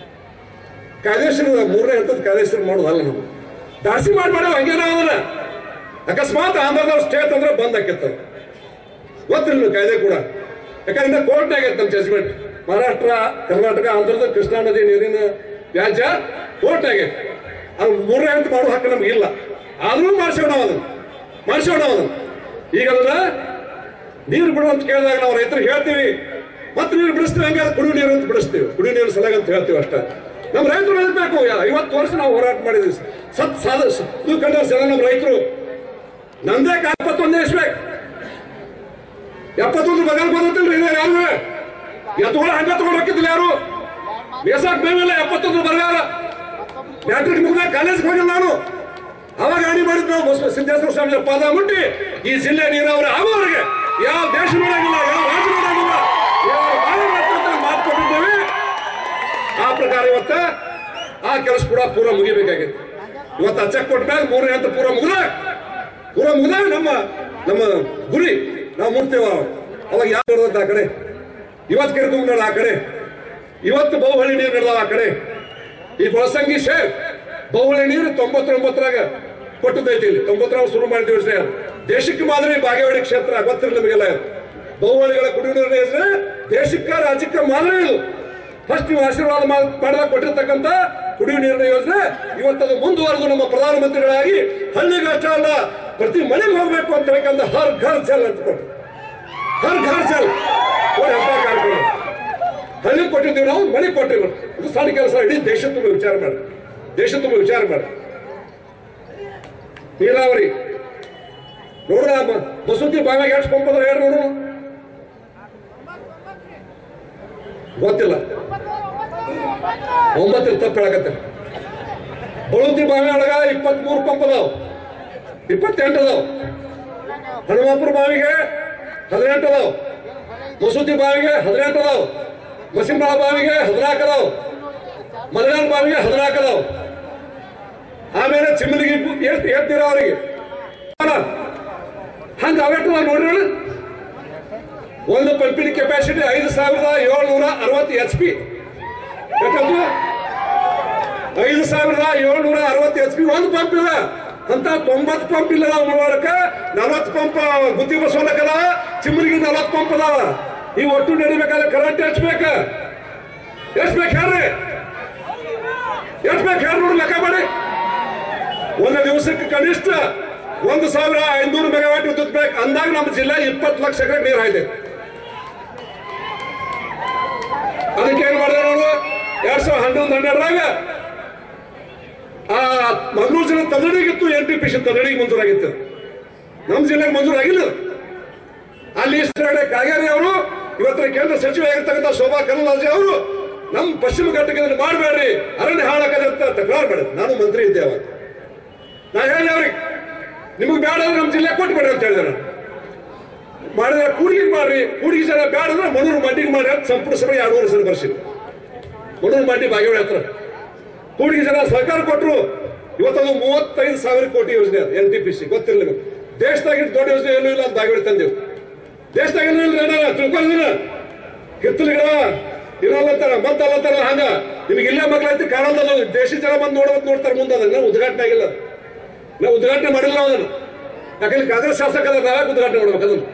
ಕಾಯ್ದೇಶರ ಮೂರನೇ ಹಂತದ ಕಾಯ್ದೇಶರ ಮಾಡೋದಲ್ಲ ನಾವು ದಾಸಿ ಮಾಡಿ ಮಾಡೋ ಹಂಗೆ ನಾವು ಅದನ್ನ ಅಕಸ್ಮಾತ್ ಆಂಧ್ರದವ್ರು ಸ್ಟೇಟ್ ಅಂದ್ರೆ ಬಂದ್ ಆಕಿತ್ತು ಗೊತ್ತಿಲ್ಲ ನೀವು ಕಾಯ್ದೆ ಕೂಡ ಯಾಕಂದ್ರೆ ಕೋರ್ಟ್ನಾಗ ನಮ್ಮ ಜಜ್ಮೆಂಟ್ ಮಹಾರಾಷ್ಟ್ರ ಕರ್ನಾಟಕ ಆಂಧ್ರದ ಕೃಷ್ಣಾ ನದಿ ನೀರಿನ ವ್ಯಾಜ್ಯ ಕೋರ್ಟ್ನಾಗ ಅದು ಮೂರನೇ ಹಂತ ಮಾಡೋ ಹಕ್ಕು ನಮ್ಗೆ ಇಲ್ಲ ಆದ್ರೂ ಮಾಡಿಸೋಣ ನಾವು ಅದನ್ನ ಮಾಡಿಸೋಣ ನಾವು ಅದನ್ನ ಈಗ ಅದನ್ನ ನೀರು ಬಿಡು ಅಂತ ಕೇಳಿದಾಗ ನಾವು ರೈತರಿಗೆ ಹೇಳ್ತೀವಿ ಮತ್ತೆ ನೀರು ಬಿಡಿಸ್ತೀವಿ ಹಂಗೆ ಅದು ಕುಡಿಯೋ ನೀರು ಅಂತ ಬಿಡಿಸ್ತೀವಿ ಕುಡಿಯೋ ನೀರು ಸಲಗ ಅಂತ ಹೇಳ್ತೀವಿ ಅಷ್ಟೇ ನಮ್ಮ ರೈತರು ಬದುಕಬೇಕು ಐವತ್ತು ವರ್ಷ ನಾವು ಹೋರಾಟ ಮಾಡಿದ್ವಿ ಸತ್ ಸಾಧ ಇದು ಕಂಡವ್ರು ಜನ ನಮ್ಮ ರೈತರು ನಂದೇ ಎಪ್ಪತ್ತೊಂದೇ ಇಸ್ಬೇಕು ಎಪ್ಪತ್ತೊಂದು ಬದಲ್ ಬಂದಿಲ್ರಿ ಇದೇ ಯಾರು ಎತ್ತುಗಳ ಹಂಗ ತಗೊಂಡು ಹೋಗಿದ್ದಿಲ್ಲ ಯಾರು ಬೇಸಾಕ್ ಮೇವೆಲ್ಲ ಎಪ್ಪತ್ತೊಂದು ಬರಗಾಲ ಮ್ಯಾಟ್ರಿಕ್ ಮುಗಿದ ಕಾಲೇಜ್ಗೆ ಹೋಗಿಲ್ಲ ನಾನು ಅವಾಗ ಅಣಿ ಮಾಡಿದ್ ನಾವು ಬಸವ ಸಿದ್ದೇಶ್ವರ ಸ್ವಾಮಿ ಪಾದ ಮುಟ್ಟಿ ಈ ಜಿಲ್ಲೆ ನೀರಾವರಿ ಆಗೋವರೆಗೆ ಯಾವ ದೇಶ ನೋಡಂಗಿಲ್ಲ ಯಾವ ರಾಜ್ಯ ನೋಡಂಗಿಲ್ಲ ಯಾವ ಬಾಳೆ ಮಾಡ್ತಂತ ಮಾತು ಕೊಟ್ಟಿದ್ದೇವೆ ಆ ಪ್ರಕಾರ ಇವತ್ತ ಆ ಕೆಲಸ ಕೂಡ ಪೂರ ಮುಗಿಬೇಕಾಗಿತ್ತು ಇವತ್ತು ಆ ಚೆಕ್ ಕೊಟ್ಟ ಮೇಲೆ ಮೂರನೇ ಹಂತ ಪೂರ ಮುಗಿದ ಪೂರ ಮುಗಿದಾಗ ನಮ್ಮ ನಮ್ಮ ಗುರಿ ನಾವು ಮುಟ್ತೇವ ಅವಾಗ ಯಾವ ನಡೆದದ್ದು ಆ ಕಡೆ ಇವತ್ತು ಕೆರೆದುಂಬ ಆ ಕಡೆ ಇವತ್ತು ಬಹುಹಳ್ಳಿ ನೀರು ನಡೆದಾವ ಆ ಕಡೆ ಈ ಬಳಸಂಗಿ ಶೇರ್ ಬಹುಹಳ್ಳಿ ನೀರು ತೊಂಬತ್ತೊಂಬತ್ತರಾಗ ಕೊಟ್ಟದೈತಿ ಇಲ್ಲಿ ತೊಂಬತ್ತರಾಗ ಶುರು ಮಾಡಿದ್ವಿ ಯೋಜನೆ ದೇಶಕ್ಕೆ ಮಾದರಿ ಬಾಗೇವಾಡಿ ಕ್ಷೇತ್ರ ಗೊತ್ತಿರಲಿ ನಿಮಗೆಲ್ಲ ಇದು. ಬಹುಹಳ್ಳಿಗಳ ಕುಡಿಯುವ ನೀರಿನ ಯೋಜನೆ ದೇಶಕ್ಕೆ ರಾಜ್ಯಕ್ಕೆ ಮಾದರಿ ಇದು ಫಸ್ಟ್ ನೀವು ಆಶೀರ್ವಾದ ಮಾಡ್- ಮಾಡಿದಾಗ ಕೊಟ್ಟಿರ್ತಕ್ಕಂಥ ಕುಡಿಯುವ ನೀರಿನ ಯೋಜನೆ ಇವತ್ತದು ಮುಂದುವರೆದು ನಮ್ಮ ಪ್ರಧಾನಮಂತ್ರಿಗಳಾಗಿ ಹಳ್ಳಿಗೆ ಅಷ್ಟೇ ಅಲ್ಲ ಪ್ರತಿ ಮನೆಗೆ ಹೋಗ್ಬೇಕು ಅಂತ ಬೇಕಂತ ಹರ್ ಘರ್ ಜಲ್ ಅಂತ ಕೊಟ್ಟು ಹರ್ ಘರ್ ಜಲ್ ನೋಡಿ ಅಂತ ಕಾರ್ಯಕ್ರಮ ಹಳ್ಳಿ ಕೊಟ್ಟಿದ್ದೀವಿ ನಾವು ಮನೆ ಕೊಟ್ಟಿಲ್ಲ ಇದು ಸಣ್ಣ ಕೆಲಸ ಇಡೀ ದೇಶ ತುಂಬ ವಿಚಾರ ಮಾಡಿ ದೇಶ ತುಂಬ ವಿಚಾರ ಮಾಡಿ ನೀರಾವರಿ ನೋಡ್ರ ಬಸಂತಿ ಬಾವಿಗೆ ಎಷ್ಟು ಪಂಪ್ ಅದಾವ ಹೇಳಿ ನೋಡು ಗೊತ್ತಿಲ್ಲ ಒಂಬತ್ತು ತಪ್ಪು ಹೇಳಕತ್ತೆ ಬಳುತಿ ಬಾವಿ ಒಳಗ ಇಪ್ಪತ್ಮೂರು ಪಂಪ್ ಅದಾವ ಇಪ್ಪತ್ತೆಂಟು ಅದಾವ ಹನುಮಾಪುರ ಬಾವಿಗೆ ಹದಿನೆಂಟು ಅದಾವ ಮಸೂತಿ ಬಾವಿಗೆ ಹದಿನೆಂಟು ಅದಾವ ಮಸಿಂಬಾಳ ಬಾವಿಗೆ ಹದಿನಾಲ್ಕು ಅದಾವ ಮಲಗಾಲ್ ಬಾವಿಗೆ ಹದಿನಾಲ್ಕು ಅದಾವ ಆಮೇಲೆ ಚಿಮ್ಮಲಿಗೆ ಎಷ್ಟು ಎತ್ತಿರ ಅವರಿಗೆ ಹಂಗ ಅವೆಟ್ಟು ನೋಡ್ರಿ ಒಂದು ಪಂಪಿನ ಕೆಪಾಸಿಟಿ ಐದು ಸಾವಿರದ ಏಳ್ನೂರ ಅರವತ್ತು ಎಚ್ ಪಿ ಐದು ಸಾವಿರದ ಏಳ್ನೂರ ಅರವತ್ತು ಎಚ್ ಪಿ ಒಂದು ಪಂಪ್ ಇದೆ ಅಂತ ತೊಂಬತ್ತು ಪಂಪ್ ಇಲ್ಲ ನಾವು ಮಾಡೋದಕ್ಕ ನಲವತ್ತು ಪಂಪ್ ಗುತ್ತಿ ಬಸವನಕ್ಕದ ಚಿಮ್ಮರಿಗೆ ನಲವತ್ತು ಪಂಪ್ ಅದಾವ ಈ ಒಟ್ಟು ನಡಿಬೇಕಾದ್ರೆ ಕರೆಂಟ್ ಎಷ್ಟು ಬೇಕ ಎಷ್ಟು ಬೇಕು ಹೇಳ್ರಿ ಎಷ್ಟು ಬೇಕು ಹೇಳ್ರಿ ನೋಡಿ ಲೆಕ್ಕ ಮಾಡಿ ಒಂದು ದಿವಸಕ್ಕೆ ಕನಿಷ್ಠ ಒಂದು ಸಾವಿರ ಐನೂರು ಮೆಗಾವಾಟ್ ವಿದ್ಯುತ್ ಬೇಕು ಅಂದಾಗ ನಮ್ಮ ಜಿಲ್ಲೆ ಇಪ್ಪತ್ತು ಲಕ್ಷ ಎಕರೆ ನೀರು ಆಯ್ತು ಅದಕ್ಕೆ ಏನ್ ಮಾಡಿದೆ ನಾವು ಎರಡ್ ಸಾವಿರದ ಹನ್ನೊಂದು ಹನ್ನೆರಡರಾಗ ಆ ಮಂಗಳೂರು ಜಿಲ್ಲೆ ತದಡಿಗಿತ್ತು ಎನ್ ಟಿ ಪಿ ಸಿ ತದಡಿಗೆ ಮಂಜೂರಾಗಿತ್ತು ನಮ್ಮ ಜಿಲ್ಲೆಗೆ ಮಂಜೂರಾಗಿಲ್ಲ ಅದು. ಅಲ್ಲಿ ಇಷ್ಟರಡೆ ಕಾಗೇರಿ ಅವರು ಇವತ್ತಿನ ಕೇಂದ್ರ ಸಚಿವರಾಗಿರ್ತಕ್ಕಂಥ ಶೋಭಾ ಕರಂದ್ಲಾಜೆ ಅವರು ನಮ್ಮ ಪಶ್ಚಿಮ ಘಟ್ಟಕ್ಕೆ ಇದನ್ನ ಮಾಡಬೇಡ್ರಿ ಅರಣ್ಯ ಹಾಳಾಕದೆ ಅಂತ ತಕರಾರು ಮಾಡಿದ್ರು ನಾನು ಮಂತ್ರಿ ಇದ್ದೆ ಅವಾಗ ನಾ ಹೇಳಿದೆ ಅವ್ರಿಗೆ ನಿಮಗೆ ಬೇಡ ಅಂದ್ರೆ ನಮ್ಮ ಜಿಲ್ಲೆ ಕೊಟ್ಬೇಡ್ರಿ ಅಂತ ಹೇಳಿದೆ ನಾನು ಮಾಡಿದ್ರೆ ಕೂಡಿಗೆ ಮಾಡ್ರಿ ಕೂಡಿಗೆ ಜನ ಬೇಡ ಅಂದ್ರೆ ಮನೂರು ಮಂಡಿಗೆ ಮಾಡ್ರಿ ಅಂತ ಸಂಪುಟ ಸಭೆ ಎರಡೂವರೆ ಸಲ ಬರ್ಸಿ ಮನೂರು ಮಂಡಿ ಬಾಗೇವಾಡಿ ಹತ್ರ ಕೂಡಿಗೆ ಜನ ಸರ್ಕಾರ ಕೊಟ್ಟರು ಇವತ್ತದು ಮೂವತ್ತೈದು ಸಾವಿರ ಕೋಟಿ ಯೋಜನೆ ಅದು ಎನ್ ಟಿ ಪಿ ಸಿ ಗೊತ್ತಿರಲಿ ನಿಮಗೆ ದೇಶದಾಗ ಇಷ್ಟು ದೊಡ್ಡ ಯೋಜನೆ ಏನೂ ಇಲ್ಲ ಅಂತ ಬಾಗೇವಾಡಿ ತಂದೆವು ದೇಶದಾಗ ಏನೂ ಇಲ್ಲ ಅಣ್ಣ ತಿಳ್ಕೊಂಡಿದ್ದೀನ ಕಿತ್ತಲಿಗಳ ಇರಲ್ಲತ್ತಾರ ಮತ್ತೆ ಅಲ್ಲತ್ತಾರ ಹಂಗ ನಿಮಗೆ ಇಲ್ಲೇ ಮಕ್ಕಳೈತಿ ಕಾಣಲ್ಲ ದೇಶದ ಜನ ಬಂದು ನೋಡ್ಬೇಕು ನೋಡ್ತಾರೆ ಮುಂದೆ ಅದನ್ನ ಉದ್ಘಾಟನೆ ಆಗಿಲ್ಲ ನಾವು ಉದ್ಘಾಟನೆ ಮಾಡಿಲ್ಲ ನಾವು ಅದನ್ನು ಯಾಕಂದ್ರೆ ಕಾಂಗ್ರೆಸ್ ಶಾಸಕ ಅದ ನಾವೇ ಉದ್ಘಾಟನೆ ಮಾಡ್ಬೇಕು ಅದನ್ನು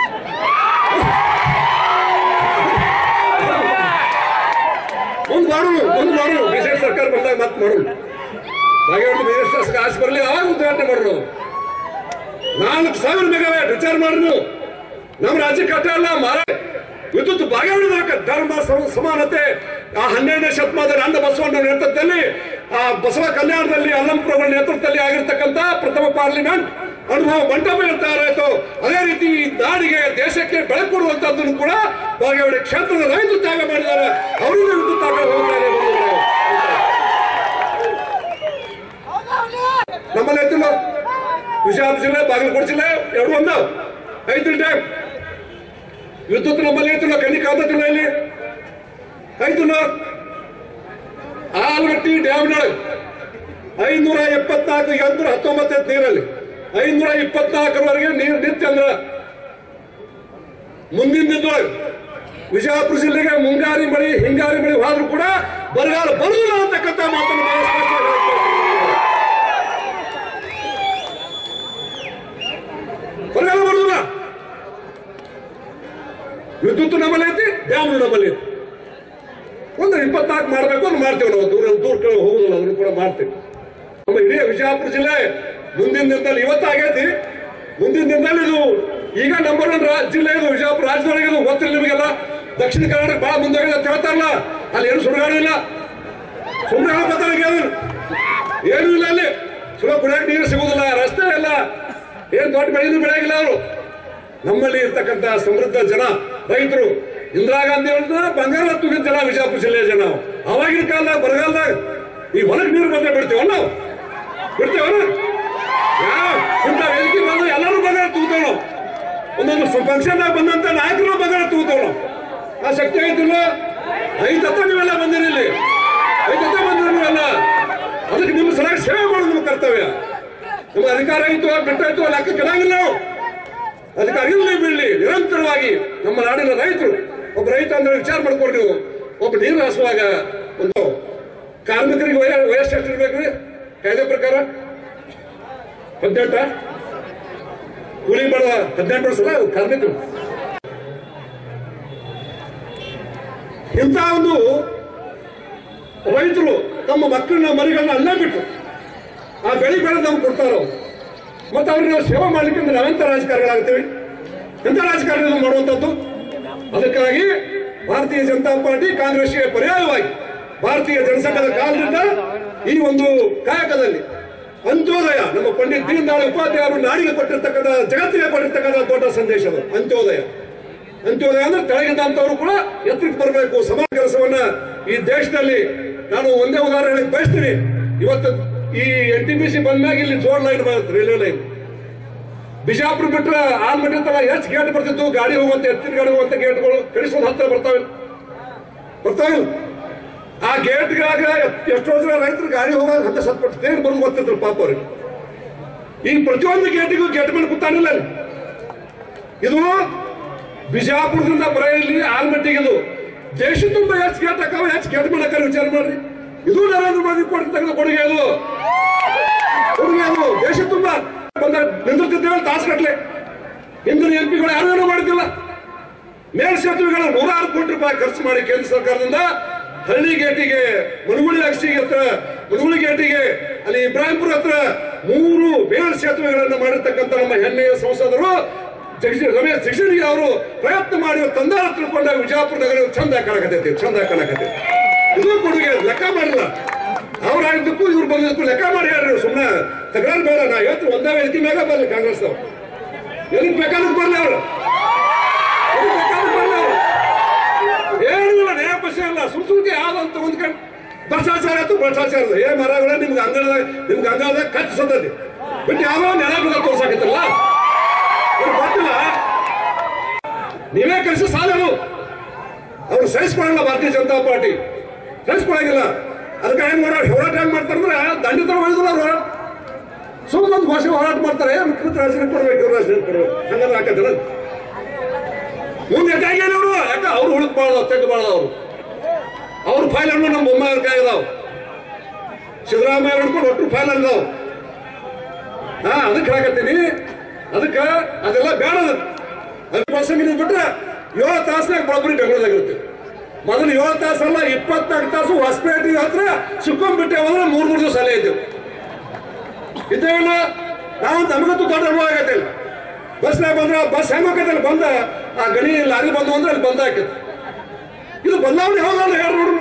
ಮುಂದ್ ಮಾಡೋಣ ಮುಂದ್ ಮಾಡೋಣ ಬಿಜೆಪಿ ಸರ್ಕಾರ ಬಂದಾಗ ಮತ್ತೆ ಮಾಡೋಣ ಹಾಗೆ ಬಿಜೆಪಿ ಶಾಸಕ ಆಸೆ ಬರಲಿ ಅವಾಗ ಉದ್ಘಾಟನೆ ಮಾಡೋಣ ನಾವು ನಾಲ್ಕು ಸಾವಿರ ಮೆಗಾವ್ಯಾಟ್ ವಿಚಾರ ಮಾಡಿ ನೀವು ನಮ್ಮ ರಾಜ್ಯ ಕಟ್ಟ ಅಲ್ಲ ಮಾರ ವಿದ್ಯುತ್ ಭಾಗವಹಿಸಬೇಕು ಧರ್ಮ ಸಮ- ಸಮಾನತೆ ಆ ಹನ್ನೆರಡನೇ ಶತಮಾನದಲ್ಲಿ ಅಂಧ ಬಸವಣ್ಣ ನೇತೃತ್ವದಲ್ಲಿ ಆ ಬಸವ ಕಲ್ಯಾಣದಲ್ಲಿ ಅಲ್ಲಂಪುರಗಳ ನೇತೃತ್ವದಲ್ಲಿ ಆಗಿರ್ತಕ್ಕಂಥ ಪ್ರಥಮ ಪಾರ್ಲಿಮೆಂಟ್ ಅನುಭವ ಮಂಟಪ ತಯಾರಾಯಿತು ಅದೇ ರೀತಿ ಈ ನಾಡಿಗೆ ದೇಶಕ್ಕೆ ಬೆಳಕು ಕೊಡುವಂತದ್ದನ್ನು ಕೂಡ ಬಾಗೇವಾಡಿ ಕ್ಷೇತ್ರದ ರೈತರು ತ್ಯಾಗ ಮಾಡಿದ್ದಾರೆ ಅವರಿಗೂ ವಿದ್ಯುತ್ ತ್ಯಾಗ ಹೋಗ್ತಾರೆ ನಮ್ಮಲ್ಲಿ ಐತಿಲ್ಲ ವಿಜಯಪುರ ಜಿಲ್ಲೆ ಬಾಗಲಕೋಟೆ ಜಿಲ್ಲೆ ಎರಡು ಒಂದು ಐದು ಡ್ಯಾಮ್ ವಿದ್ಯುತ್ ನಮ್ಮಲ್ಲಿ ಐತಿಲ್ಲ ಕಣ್ಣಿ ಕಾದತಿಲ್ಲ ಇಲ್ಲಿ ಐತಿಲ್ಲ ಆಲಗಟ್ಟಿ ಡ್ಯಾಮ್ನೊಳಗೆ ಐನೂರ ಎಪ್ಪತ್ನಾಲ್ಕು ಎಂಟುನೂರ ಹತ್ತೊಂಬತ್ತು ನೀರಲ್ಲಿ ಐನೂರ ಇಪ್ಪತ್ನಾಲ್ಕರವರೆಗೆ ನೀರು ನಿಂತ ಅಂದ್ರ ಮುಂದಿನ ದಿನದೊಳಗೆ ವಿಜಯಪುರ ಜಿಲ್ಲೆಗೆ ಮುಂಗಾರಿ ಮಳಿ ಹಿಂಗಾರಿ ಮಳಿ ಹೋದ್ರೂ ಕೂಡ ಬರಗಾಲ ಬರುದಿಲ್ಲ ಅಂತಕ್ಕಂಥ ಮಾತನ್ನು ಬಹಳ ಸ್ಪಷ್ಟವಾಗಿ ಹೇಳ್ತಾರೆ. ಬರಗಾಲ ಬರುದಿಲ್ಲ ವಿದ್ಯುತ್ ನಮ್ಮಲ್ಲಿ ಐತಿ ಡ್ಯಾಮ್ ನಮ್ಮಲ್ಲಿ ಐತಿ ಒಂದು ಇಪ್ಪತ್ನಾಲ್ಕು ಮಾಡಬೇಕು ಅಂತ ಮಾಡ್ತೇವೆ ನಾವು ದೂರ ದೂರ ಕೆಳಗೆ ಹೋಗುದಿಲ್ಲ ಅದನ್ನು ಕೂಡ ಮಾಡ್ತೇವೆ ನಮ್ಮ ಇಡೀ ವಿಜಯಪುರ ಜಿಲ್ಲೆ ಮುಂದಿನ ದಿನದಲ್ಲಿ ಇವತ್ತಾಗೈತಿ ಮುಂದಿನ ದಿನದಲ್ಲಿ ಇದು ಈಗ ನಂಬರ್ ಒನ್ ಜಿಲ್ಲೆ ಇದು ವಿಜಯಪುರ ರಾಜ್ಯದೊಳಗೆ ಇದು ಗೊತ್ತಿಲ್ಲ ನಿಮಗೆಲ್ಲ ದಕ್ಷಿಣ ಕರ್ನಾಟಕ ಬಹಳ ಮುಂದೋಗಿದೆ ಅಂತ ಹೇಳ್ತಾರಲ್ಲ ಅಲ್ಲಿ ಏನು ಸುಡುಗಾಡು ಇಲ್ಲ ಸುಮ್ಮನೆ ಹೇಳ್ಕೊತಾರೆ ಏನು ಏನೂ ಇಲ್ಲ ಅಲ್ಲಿ ಸುಲಭ ಕುಡಿಯಕ್ಕೆ ನೀರು ಸಿಗುದಿಲ್ಲ ರಸ್ತೆ ಇಲ್ಲ ಏನ್ ದೊಡ್ಡ ಬೆಳೆನೂ ಬೆಳೆಯಾಗಿಲ್ಲ ಅವರು ನಮ್ಮಲ್ಲಿ ಇರ್ತಕ್ಕಂಥ ಸಮೃದ್ಧ ಜನ ರೈತರು ಇಂದಿರಾ ಗಾಂಧಿ ಅವ್ರನ್ನ ಬಂಗಾರ ತುಗಿದ ಜನ ವಿಜಯಪುರ ಜಿಲ್ಲೆಯ ಜನ ನಾವು. ಅವಾಗಿನ ಕಾಲದಾಗ ಬರಗಾಲದಾಗ ಈ ಹೊಲಕ್ಕೆ ನೀರು ಬಂದ್ರೆ ಬಿಡ್ತೇವ ನಾವು ಬಿಡ್ತೇವ ಯಾವ ಇಂಥ ವೇದಿಕೆ ಬಂದ್ರೆ ಎಲ್ಲರೂ ಬಂಗಾರ ತೂತೇವ್ ನಾವು ಒಂದೊಂದು ಫಂಕ್ಷನ್ದಾಗ ಬಂದಂತ ನಾಯಕರು ಬಂಗಾರ ತೂತೇವ್ ನಾವು ಆ ಶಕ್ತಿ ಐತಿಲ್ಲ ಐದು ಹತ್ತ ನೀವೆಲ್ಲ ಬಂದಿರಿ ಇಲ್ಲಿ ಐದು ಹತ್ತ ಬಂದಿರಿ ನೀವೆಲ್ಲ ಅದಕ್ಕೆ ನಿಮ್ಮ ಸಲುವಾಗಿ ಸೇವೆ ಮಾಡೋದು ನಮ್ಮ ಕರ್ತವ್ಯ ನಮ್ಮ ಅಧಿಕಾರ ಆಯ್ತು ಬಿಟ್ಟಾಯ್ತು ಲೆಕ್ಕ ಕೆಡಂಗಿಲ್ಲ ನಾವು ಅಧಿಕಾರ ಇರಲಿ ಬಿಡಲಿ ನಿರಂತರವಾಗಿ ನಮ್ಮ ನಾಡಿನ ರೈತರು ಒಬ್ಬ ರೈತ ಅಂದ್ರೆ ವಿಚಾರ ಮಾಡ್ಕೊಂಡು ನೀವು ಒಬ್ಬ ನೀರು ಹಾಸುವಾಗ ಒಂದು ಕಾರ್ಮಿಕರಿಗೆ ವಯ ವಯಸ್ಸು ಎಷ್ಟು ಇರ್ಬೇಕ್ರಿ ಕಾಯ್ದೆ ಪ್ರಕಾರ ಹದಿನೆಂಟ ಕೂಲಿ ಮಾಡುವ ಹದಿನೆಂಟು ವರ್ಷ ಅಲ್ಲ ಕಾರ್ಮಿಕರು ಇಂಥ ಒಂದು ರೈತರು ತಮ್ಮ ಮಕ್ಕಳನ್ನ ಮರಿಗಳನ್ನ ಅಲ್ಲೇ ಬಿಟ್ಟು ಆ ಬೆಳೆ ಬೆಳೆದು ನಮ್ಗೆ ಕೊಡ್ತಾರೋ ಮತ್ತೆ ಅವ್ರಿಗೆ ನಾವು ಸೇವೆ ಮಾಡ್ಲಿಕ್ಕೆ ಅಂದ್ರೆ ನಾವೆಂತ ರಾಜಕಾರಣಿಗಳಾಗ್ತೀವಿ ಎಂತ ರಾಜಕಾರಣ ಮಾಡುವಂಥದ್ದು ಅದಕ್ಕಾಗಿ ಭಾರತೀಯ ಜನತಾ ಪಾರ್ಟಿ ಕಾಂಗ್ರೆಸ್ಗೆ ಪರ್ಯಾಯವಾಗಿ ಭಾರತೀಯ ಜನಸಂಘದ ಕಾಲದಿಂದ ಈ ಒಂದು ಕಾಯಕದಲ್ಲಿ ಅಂತ್ಯೋದಯ ನಮ್ಮ ಪಂಡಿತ್ ದೀನ್ ದಯಾಳ್ ಉಪಾಧ್ಯಾಯರು ನಾಡಿಗೆ ಕೊಟ್ಟಿರ್ತಕ್ಕಂಥ ಜಗತ್ತಿಗೆ ಕೊಟ್ಟಿರ್ತಕ್ಕಂಥ ದೊಡ್ಡ ಸಂದೇಶ ಅದು ಅಂತ್ಯೋದಯ ಅಂತ್ಯೋದಯ ಅಂದ್ರೆ ತೆಳಗಿದ್ದಂಥವ್ರು ಕೂಡ ಎತ್ತರಕ್ಕೆ ಬರಬೇಕು ಸಮಾಜ ಕೆಲಸವನ್ನ ಈ ದೇಶದಲ್ಲಿ ನಾನು ಒಂದೇ ಉದಾಹರಣೆ ಬಯಸ್ತೀನಿ ಇವತ್ತು ಈ ಎನ್ ಟಿ ಪಿ ಸಿ ಬಂದ್ಮ್ಯಾಗ ಇಲ್ಲಿ ಜೋಡ್ ಲೈನ್ ಬರುತ್ತೆ ರೈಲ್ವೆ ಲೈನ್ ಬಿಜಾಪುರ ಬಿಟ್ರೆ ಆಲ್ಮಟ್ಟಿ ತನ ಎಷ್ಟು ಗೇಟ್ ಬರ್ತಿತ್ತು ಗಾಡಿ ಹೋಗುವಂತ ಎತ್ತಿನ ಗಾಡಿ ಹೋಗುವಂತ ಗೇಟ್ಗಳು ಕಳಿಸೋದು ಹತ್ತಿರ ಬರ್ತಾವೆ ಬರ್ತಾವಿಲ್ಲ ಆ ಗೇಟ್ಗಳಾಗ ಎಷ್ಟೋ ಜನ ರೈತರು ಗಾಡಿ ಹೋಗೋದು ಹತ್ತ ಸತ್ಪಟ್ಟು ಏನು ಬರೋದು ಗೊತ್ತಿದ್ರು ಪಾಪ ಅವ್ರಿಗೆ ಈಗ ಪ್ರತಿಯೊಂದು ಗೇಟಿಗೂ ಗೇಟ್ ಮೇಲೆ ಕೂತಾನಿಲ್ಲ ಅಲ್ಲಿ. ಇದು ಬಿಜಾಪುರದಿಂದ ಬರೆಯಲ್ಲಿ ಆಲ್ಮಟ್ಟಿಗೆ ಇದು ದೇಶ ತುಂಬ ಎಷ್ಟು ಗೇಟ್ ಹಾಕಾವ ಎಷ್ಟು ಗೇಟ್ ಮೇಲೆ ಹಾಕಾರ ವಿಚಾರ ಮಾಡ್ರಿ ಇದು ನರೇಂದ್ರ ಮೋದಿ ಕೊಡ್ತಕ್ಕಂಥ ಕೊಡುಗೆ ಅದು ಕೊಡುಗೆ ಅದು ದೇಶ ತುಂಬ ಬಂದ ನಿಂದಿರ್ತಿದ್ದೇವೆ ತಾಸು ಗಟ್ಲೆ ಹಿಂದಿನ ಎಂ ಪಿಗಳು ಯಾರು ಏನೂ ಮಾಡುತ್ತಿಲ್ಲ ಮೇಲ್ ಸೇತುವೆಗಳು ನೂರಾರು ಕೋಟಿ ರೂಪಾಯಿ ಖರ್ಚು ಮಾಡಿ ಕೇಂದ್ರ ಸರ್ಕಾರದಿಂದ ಹಳ್ಳಿ ಗೇಟಿಗೆ ಮುನುಗುಳಿ ಅಕ್ಷಿಗೆ ಹತ್ರ ಮುನುಗುಳಿ ಗೇಟಿಗೆ ಅಲ್ಲಿ ಇಬ್ರಾಹಿಂಪುರ ಹತ್ರ ಮೂರು ಮೇಲ್ ಸೇತುವೆಗಳನ್ನು ಮಾಡಿರ್ತಕ್ಕಂಥ ನಮ್ಮ ಹೆಮ್ಮೆಯ ಸಂಸದರು ಜಗಜಿ ರಮೇಶ್ ಜಗಜಿಗೆ ಅವರು ಪ್ರಯತ್ನ ಮಾಡಿ ತಂದಾರ ತಿಳ್ಕೊಂಡಾಗ ವಿಜಯಪುರ ನಗರ ಚಂದ ಕಾಣಕತ್ತೈತಿ ಚಂದ ಕಾಣಕತ್ತೈತಿ ಇದು ಕೊಡುಗೆ ಲೆಕ್ಕ ಮಾಡಿಲ್ಲ ಅವ್ರು ಆಗಿದ್ದಕ್ಕೂ ಇವ್ರು ಬಂದಿದ್ದಕ್ಕೂ ಲೆಕ್ಕ ಮಾಡಿ ಹೇಳ್ರಿ ಸುಮ್ಮನೆ ತಕರಾರು ಬೇಡ ನಾ ಇವತ್ತು ಒಂದೇ ವೇದಿಕೆ ಮ್ಯಾಗ ಬರ್ಲಿ ಕಾಂಗ್ರೆಸ್ ಅವ್ರು ಎಲ್ಲಿಗೆ ಬೇಕಾದ್ರೆ ಬರ್ಲಿ ಅವರು ಎಲ್ಲಿಗ್ ಬೇಕಾದ್ರೂ ಬರ್ಲಿ ಅವ್ರು ಏನಿಲ್ಲ ನೇಹ ಪಕ್ಷ ಇಲ್ಲ ಸುಮ್ ಸುಮ್ಕೆ ಯಾವ್ದಂತ ಹೊಂದ್ಕೊಂಡು ಭ್ರಷ್ಟಾಚಾರ ಆಯ್ತು ಭ್ರಷ್ಟಾಚಾರ ಇಲ್ಲ. ಏ ಮರಗಳ ನಿಮ್ಗೆ ಅಂಗಳದಾಗ ನಿಮ್ಗೆ ಅಂಗಳದಾಗ ಕಚ್ಚ ಸತ್ತೈತಿ ಬಿಟ್ಟು ಯಾವ್ದೋ ನೆಲ ಬಿಡ ತೋರ್ಸಾಕತ್ತಲ್ಲ ಇವ್ರಿಗೆ ಗೊತ್ತಿಲ್ಲ ನೀವೇ ಕಳಿಸಿ ಸಾಲರು ಅವ್ರು ಸಹಿಸ್ಕೊಳಲ್ಲ ಭಾರತೀಯ ಜನತಾ ಪಾರ್ಟಿ ಸಹಿಸ್ಕೊಳಂಗಿಲ್ಲ ಅದಕ್ಕೆ ಏನ್ ಮಾಡೋರು ಹೋರಾಟ ಏನ್ ಮಾಡ್ತಾರಂದ್ರೆ ದಂಡ ತರ ಒಯ್ದಿಲ್ಲ ಅವ್ರು ಹೋರಾಟ ಸುಮ್ಮನೆ ಒಂದು ಭಾಷೆ ಹೋರಾಟ ಮಾಡ್ತಾರೆ ಮುಖ್ಯಮಂತ್ರಿ ರಾಜೀನಾಮೆ ಕೊಡ್ಬೇಕು ಇವ್ರು ರಾಜೀನಾಮೆ ಕೊಡ್ಬೇಕು ಹಂಗಾದ್ರೆ ಹಾಕತ್ತಲ್ಲ ಮುಂದೆ ಯಾಕೆ ಅವರು ಯಾಕೆ ಅವ್ರು ಹುಡುಕ್ ಬಾಳ್ದ ತೆಗೆದು ಬಾಳ್ದ ಅವರು ಅವ್ರ ಫೈಲ್ ಅನ್ನು ನಮ್ಮ ಬೊಮ್ಮಾಯವ್ರ ಕೈ ಇದಾವ್ ಸಿದ್ದರಾಮಯ್ಯ ಹಿಡ್ಕೊಂಡು ಒಟ್ಟು ಫೈಲ್ ಅಲ್ಲಿದಾವ್ ಹಾ ಅದಕ್ಕೆ ಹೇಳಕತ್ತೀನಿ ಅದಕ್ಕೆ ಅದೆಲ್ಲ ಬೇಡ ಅದು ಅದಕ್ಕೆ ವರ್ಷ ನೀವು ಬಿಟ್ರೆ ಏಳು ತಾಸ್ನಾಗ ಬರೋಬ್ಬರಿ ಬೆಂಗಳೂರಾಗಿರುತ್ತೆ ಮೊದಲು ಏಳು ತಾಸಲ್ಲ ಇಪ್ಪತ್ನಾಲ್ಕು ತಾಸು ಹೊಸಪೇಟೆ ಹತ್ರ ಸುಕ್ಕೊಂಡ್ಬಿಟ್ಟೆ ಹೋದ್ರೆ ಮೂರ್ ಮೂರು ದಿವಸ ಅಲ್ಲೇ ಇದ್ದೆವು ಇದ್ದೇವಲ್ಲ ನಾವು ನಮಗಂತೂ ದೊಡ್ಡ ಅನುಭವ ಆಗತ್ತಿಲ್ಲ ಬಸ್ನಾಗ ಬಂದ್ರೆ ಬಸ್ ಹೆಂಗ್ ಹೋಗತ್ತಿಲ್ಲ ಬಂದ ಆ ಗಣಿ ಲಾರಿ ಬಂದು ಅಂದ್ರೆ ಅಲ್ಲಿ ಬಂದ ಹಾಕತ್ತೆ ಇದು ಬದಲಾವಣೆ ಯಾವಾಗ ಹೇಳಿ ನೋಡ್ರು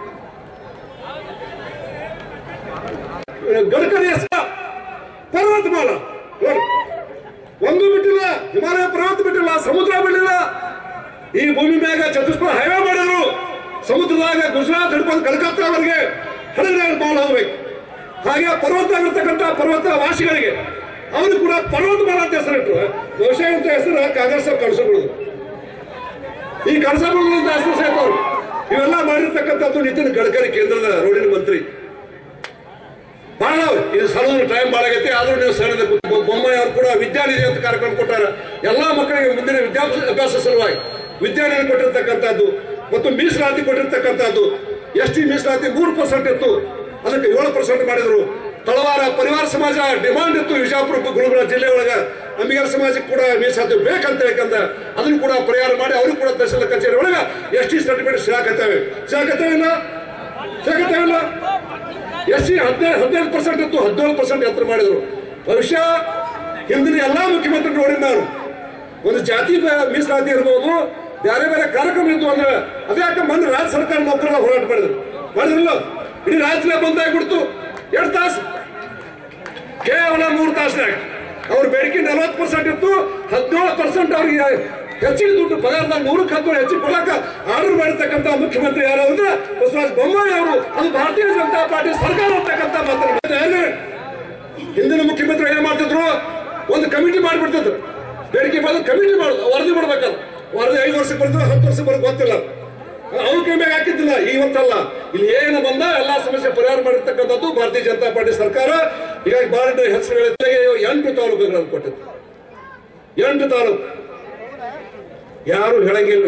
ಗಡ್ಕರಿ ಹೆಸರು ಪರ್ವತಮಾಲ ನೋಡಿ ಒಂದು ಬಿಟ್ಟಿಲ್ಲ ಹಿಮಾಲಯ ಪರ್ವತ ಬಿಟ್ಟಿಲ್ಲ ಸಮುದ್ರ ಬಿಟ್ಟಿಲ್ಲ ಈ ಭೂಮಿ ಮ್ಯಾಗ ಚತುಷ್ಪಥ ಹೈವೇ ಮಾಡಿದ್ರು ಸಮುದ್ರದಾಗ ಗುಜರಾತ್ ಹಿಡ್ಕೊಂಡು ಕಲ್ಕತ್ತಾವರೆಗೆ ಹಡಗನಾಗ ಮಾಲ್ ಹೋಗ್ಬೇಕು ಹಾಗೆ ಪರ್ವತ ಆಗಿರ್ತಕ್ಕಂಥ ಪರ್ವತ ವಾಸಿಗಳಿಗೆ ಅವರು ಕೂಡ ಪರ್ವತಮಾಲ ಅಂತ ಹೆಸರಿಟ್ರು ಬಹುಶಃ ಅಂತ ಹೆಸರು ಕಾಂಗ್ರೆಸ್ ಕಳಿಸಬಹುದು ಈ ಕಳಸಬುಳದಿಂದ ಹೆಸರು ಸೇರ್ತವ್ರು ಇವೆಲ್ಲ ಮಾಡಿರ್ತಕ್ಕಂಥದ್ದು ನಿತಿನ್ ಗಡ್ಕರಿ ಕೇಂದ್ರದ ರೋಡಿನ ಮಂತ್ರಿ ಬಹಳ ಇದು ಸಣ್ಣ ಟೈಮ್ ಭಾಳ ಆಗೈತಿ ಆದ್ರೂ ನೀವು ಸಣ್ಣದ ಬೊಮ್ಮಾಯಿ ಅವರು ಕೂಡ ವಿದ್ಯಾನಿಧಿ ಅಂತ ಕಾರ್ಯಕ್ರಮ ಕೊಟ್ಟಾರ ಎಲ್ಲಾ ಮಕ್ಕಳಿಗೆ ಮುಂದಿನ ವಿದ್ಯಾಭ್ಯಾಸ ಸಲುವಾಗಿ ವಿದ್ಯಾನಿಧಿ ಕೊಟ್ಟಿರ್ತಕ್ಕಂಥದ್ದು ಮತ್ತು ಮೀಸಲಾತಿ ಕೊಟ್ಟಿರ್ತಕ್ಕಂಥದ್ದು ಎಸ್ ಟಿ ಮೀಸಲಾತಿ ಮೂರು ಪರ್ಸೆಂಟ್ ಇತ್ತು ಅದಕ್ಕೆ ಏಳು ಪರ್ಸೆಂಟ್ ಮಾಡಿದ್ರು ತಳವಾರ ಪರಿವಾರ ಸಮಾಜ ಡಿಮಾಂಡ್ ಇತ್ತು ವಿಜಯಪುರ ಗುಲ್ಬರ್ಗ ಜಿಲ್ಲೆ ಒಳಗ ಅಂಬಿಗರ ಸಮಾಜಕ್ಕೆ ಕೂಡ ಮೀಸಲಾತಿ ಬೇಕಂತ ಹೇಳ್ಕಂದ ಅದನ್ನು ಕೂಡ ಪರಿಹಾರ ಮಾಡಿ ಅವ್ರಿಗೆ ಕೂಡ ತಹಸೀಲ್ ಕಚೇರಿ ಒಳಗ ಎಸ್ ಟಿ ಸರ್ಟಿಫಿಕೇಟ್ ಸಿಗಾಕತ್ತೇವೆ ಸಿಗಾಕತ್ತೇವಿಲ್ಲ ಸಿಗಾಕತ್ತೇವಿಲ್ಲ ಎಸ್ ಸಿ ಹದಿನೈದು ಹದಿನೈದು ಪರ್ಸೆಂಟ್ ಇತ್ತು ಹದಿನೇಳು ಪರ್ಸೆಂಟ್ ಎತ್ತರ ಮಾಡಿದ್ರು ಭವಿಷ್ಯ ಹಿಂದಿನ ಎಲ್ಲಾ ಮುಖ್ಯಮಂತ್ರಿ ನೋಡಿ ನಾನು ಒಂದು ಜಾತಿ ಬ- ಮೀಸಲಾತಿ ಇರ್ಬೋದು ಬೇರೆ ಬೇರೆ ಕಾರ್ಯಕ್ರಮ ಇದ್ವು ಅಂದ್ರೆ ಅದ್ಯಾಕೆ ಮೊನ್ನೆ ರಾಜ್ಯ ಸರ್ಕಾರ ನೌಕರರ ಹೋರಾಟ ಮಾಡಿದ್ರು ಮಾಡಿದ್ರಲ್ಲ ಇಡೀ ರಾಜ್ಯದಾಗ ಬಂದಾಗ್ಬಿಡ್ತು ಎರಡು ತಾಸು ಕೇವಲ ಮೂರು ತಾಸ್ನಾಗ ಅವ್ರ ಬೇಡಿಕೆ ನಲವತ್ತು ಪರ್ಸೆಂಟ್ ಇತ್ತು ಹದಿನೇಳು ಪರ್ಸೆಂಟ್ ಅವ್ರಿಗೆ ಹೆಚ್ಚಿಗೆ ದುಡ್ಡು ಪದಾರ್ಥ ನೂರಕ್ಕೆ ಹತ್ತು ಹೆಚ್ಚಿಗೆ ಕೊಡಕ ಆರ್ಡರ್ ಮಾಡಿರ್ತಕ್ಕಂಥ ಮುಖ್ಯಮಂತ್ರಿ ಯಾರು ಅಂದ್ರೆ ಬಸವರಾಜ ಬೊಮ್ಮಾಯಿ ಅವರು ಅದು ಭಾರತೀಯ ಜನತಾ ಪಾರ್ಟಿ ಸರ್ಕಾರ ಅಂತಕ್ಕಂಥ ಮಾತನಾಡ್ತಾರೆ ಹಿಂದಿನ ಮುಖ್ಯಮಂತ್ರಿ ಏನ್ ಮಾಡ್ತಿದ್ರು ಒಂದು ಕಮಿಟಿ ಮಾಡಿಬಿಡ್ತಿದ್ರು ಬೇಡಿಕೆ ಬಂದು ಕಮಿಟಿ ಮಾಡೋದು ವರದಿ ಮಾಡ್ಬೇಕಲ್ಲ ವರದಿ ಐದು ವರ್ಷಕ್ಕೆ ಬರ್ತದೆ ಹತ್ತು ವರ್ಷಕ್ಕೆ ಬರೋದು ಗೊತ್ತಿಲ್ಲ ಅವ್ರ ಕೈ ಮ್ಯಾಗ ಹಾಕಿದ್ದಿಲ್ಲ ಇವತ್ತಲ್ಲ ಇಲ್ಲಿ ಏನು ಬಂದ ಎಲ್ಲಾ ಸಮಸ್ಯೆ ಪರಿಹಾರ ಮಾಡಿರ್ತಕ್ಕಂಥದ್ದು ಭಾರತೀಯ ಜನತಾ ಪಾರ್ಟಿ ಸರ್ಕಾರ ಹೀಗಾಗಿ ಬಹಳ ಹೆಸರು ಎಂಟು ತಾಲೂಕುಗಳನ್ನು ಕೊಟ್ಟಿದ್ದು ಎಂಟು ತಾಲೂಕು ಯಾರು ಹೇಳಂಗಿಲ್ಲ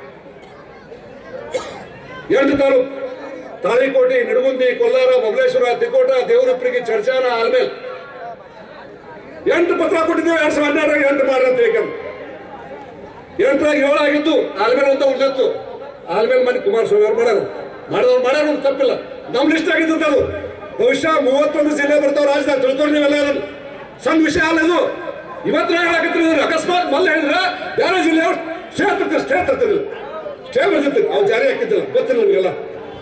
ಎಂಟು ತಾಲೂಕು ತಾಳಿಕೋಟೆ ನಿಡಗುಂದಿ ಕೊಲ್ಲಾರ ಬಬಲೇಶ್ವರ ತಿಕೋಟ ದೇವರಪ್ಪರಿಗೆ ಚರ್ಚಾನ ಆಲ್ಮೇಲ್ ಎಂಟು ಪತ್ರ ಕೊಟ್ಟಿದ್ದೇವೆ ಎರಡ್ ಸಾವಿರದ ಹನ್ನೆರಡರಾಗ ಎಂಟು ಮಾಡ್ರಿ ಅಂತ ಹೇಳ್ಕೊಂಡು ಎಂಟರಾಗ ಏಳು ಆಗಿದ್ದು ಆಲ್ಮೇಲ್ ಅಂತ ಉಳಿದಿತ್ತು ಆಲ್ಮೇಲ್ ಮನೆ ಕುಮಾರಸ್ವಾಮಿ ಅವ್ರು ಮಾಡ್ಯಾರ ಮಾಡಿದವ್ರು ಮಾಡ್ಯಾರ ಒಂದು ತಪ್ಪಿಲ್ಲ ನಮ್ ಲಿಸ್ಟ್ ಆಗಿದ್ದು ಅದು ಬಹುಶಃ ಮೂವತ್ತೊಂದು ಜಿಲ್ಲೆ ಬರ್ತಾವ ರಾಜ್ಯದಾಗ ತಿಳ್ಕೊಂಡು ನೀವೆಲ್ಲ ಅದನ್ನ. ಸಣ್ಣ ವಿಷಯ ಅಲ್ಲ ಇದು ಇವತ್ತು ಹೇಳಕತ್ತೀರಿ ಅಕಸ್ಮಾತ್ ಮಲ್ಲ ಹೇಳಿದ್ರೆ ಬೇರೆ ಜಿಲ್ಲೆಯವ್ರು ಸ್ಟೇ ತರ್ತೀರಿ ಸ್ಟೇ ತರ್ತೀರಿ ಸ್ಟೇ ಬರ್ತಿರ್ತೀರಿ ಅವ್ರು ಜಾರಿ ಹಾಕಿದ್ದಿಲ್ಲ ಗೊತ್ತಿಲ್ಲ ನಿಮಗೆಲ್ಲ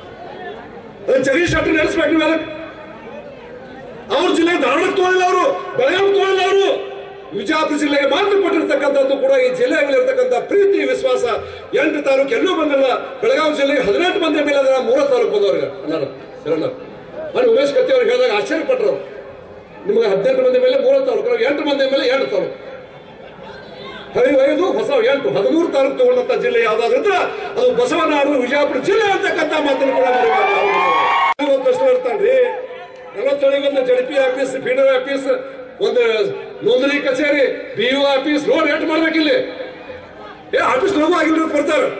ಅದನ್ನ ಜಗದೀಶ್ ಶೆಟ್ಟರ್ ನಡೆಸ್ಬೇಕು ನೀವೆಲ್ಲ ಅವ್ರ ಜಿಲ್ಲೆ ಧಾರವಾಡಕ್ಕೆ ತೋಳಿಲ್ಲ ಅವರು ಬೆಳಗಾವಿ ತೋಳಿಲ್ಲ ಅವರು ವಿಜಯಪುರ ಜಿಲ್ಲೆಗೆ ಮಾತ್ರ ಕೊಟ್ಟಿರ್ತಕ್ಕಂಥದ್ದು ಕೂಡ ಈ ಜಿಲ್ಲೆಗಳಿರ್ತಕ್ಕಂಥ ಪ್ರೀತಿ ವಿಶ್ವಾಸ ಎಂಟು ತಾಲೂಕು ಎಲ್ಲೂ ಬಂದಿಲ್ಲ ಬೆಳಗಾವಿ ಜಿಲ್ಲೆಗೆ ಹದಿನೆಂಟು ಮಂದಿ ಮೇಲೆ ಅದರ ಮೂರ ತಾಲೂಕು ಬಂದವ್ರಿಗೆ ಅನ್ನಾರ ಶರಣ ಮನೆ ಉಮೇಶ್ ಕತ್ತಿ ಅವ್ರಿಗೆ ಹೇಳಿದಾಗ ಆಶ್ಚರ್ಯಪಟ್ಟರು ನಿಮಗೆ ಹದಿನೆಂಟು ಮಂದಿ ಮೇಲೆ ಮೂರ ತಾಲೂಕು ನಾವು ಎಂಟು ಮಂದಿ ಮೇಲೆ ಎಂಟು ತಾಲೂಕು ಐದು ಐದು ಹೊಸ ಎಂಟು ಹದಿಮೂರು ತಾಲೂಕು ತಗೊಂಡಂತ ಜಿಲ್ಲೆ ಯಾವ್ದಾದ್ರು ಇದ್ರೆ ಅದು ಬಸವನಾಡು ವಿಜಯಪುರ ಜಿಲ್ಲೆ ಅಂತಕ್ಕಂಥ ಮಾತನ್ನು ಕೂಡ ಇವತ್ತು ಪ್ರಶ್ನೆ ಇರ್ತಾನ್ರಿ ನಲವತ್ತೇಳಿಗೆ ಒಂದು ಜಡ್ಪಿ ಆಫೀಸ್ ಫೀಡರ್ ಆಫೀಸ್ ಒಂದು ನೋಂದಣಿ ಕಚೇರಿ ಬಿ ಯು ಆಫೀಸ್ ರೋಡ್ ಏಟ್ ಮಾಡ್ಬೇಕಿಲ್ಲಿ ಏ ಆಫೀಸ್ ಹೋಗೋ ಆಗಿಲ್ಲ ಬರ್ತಾರೆ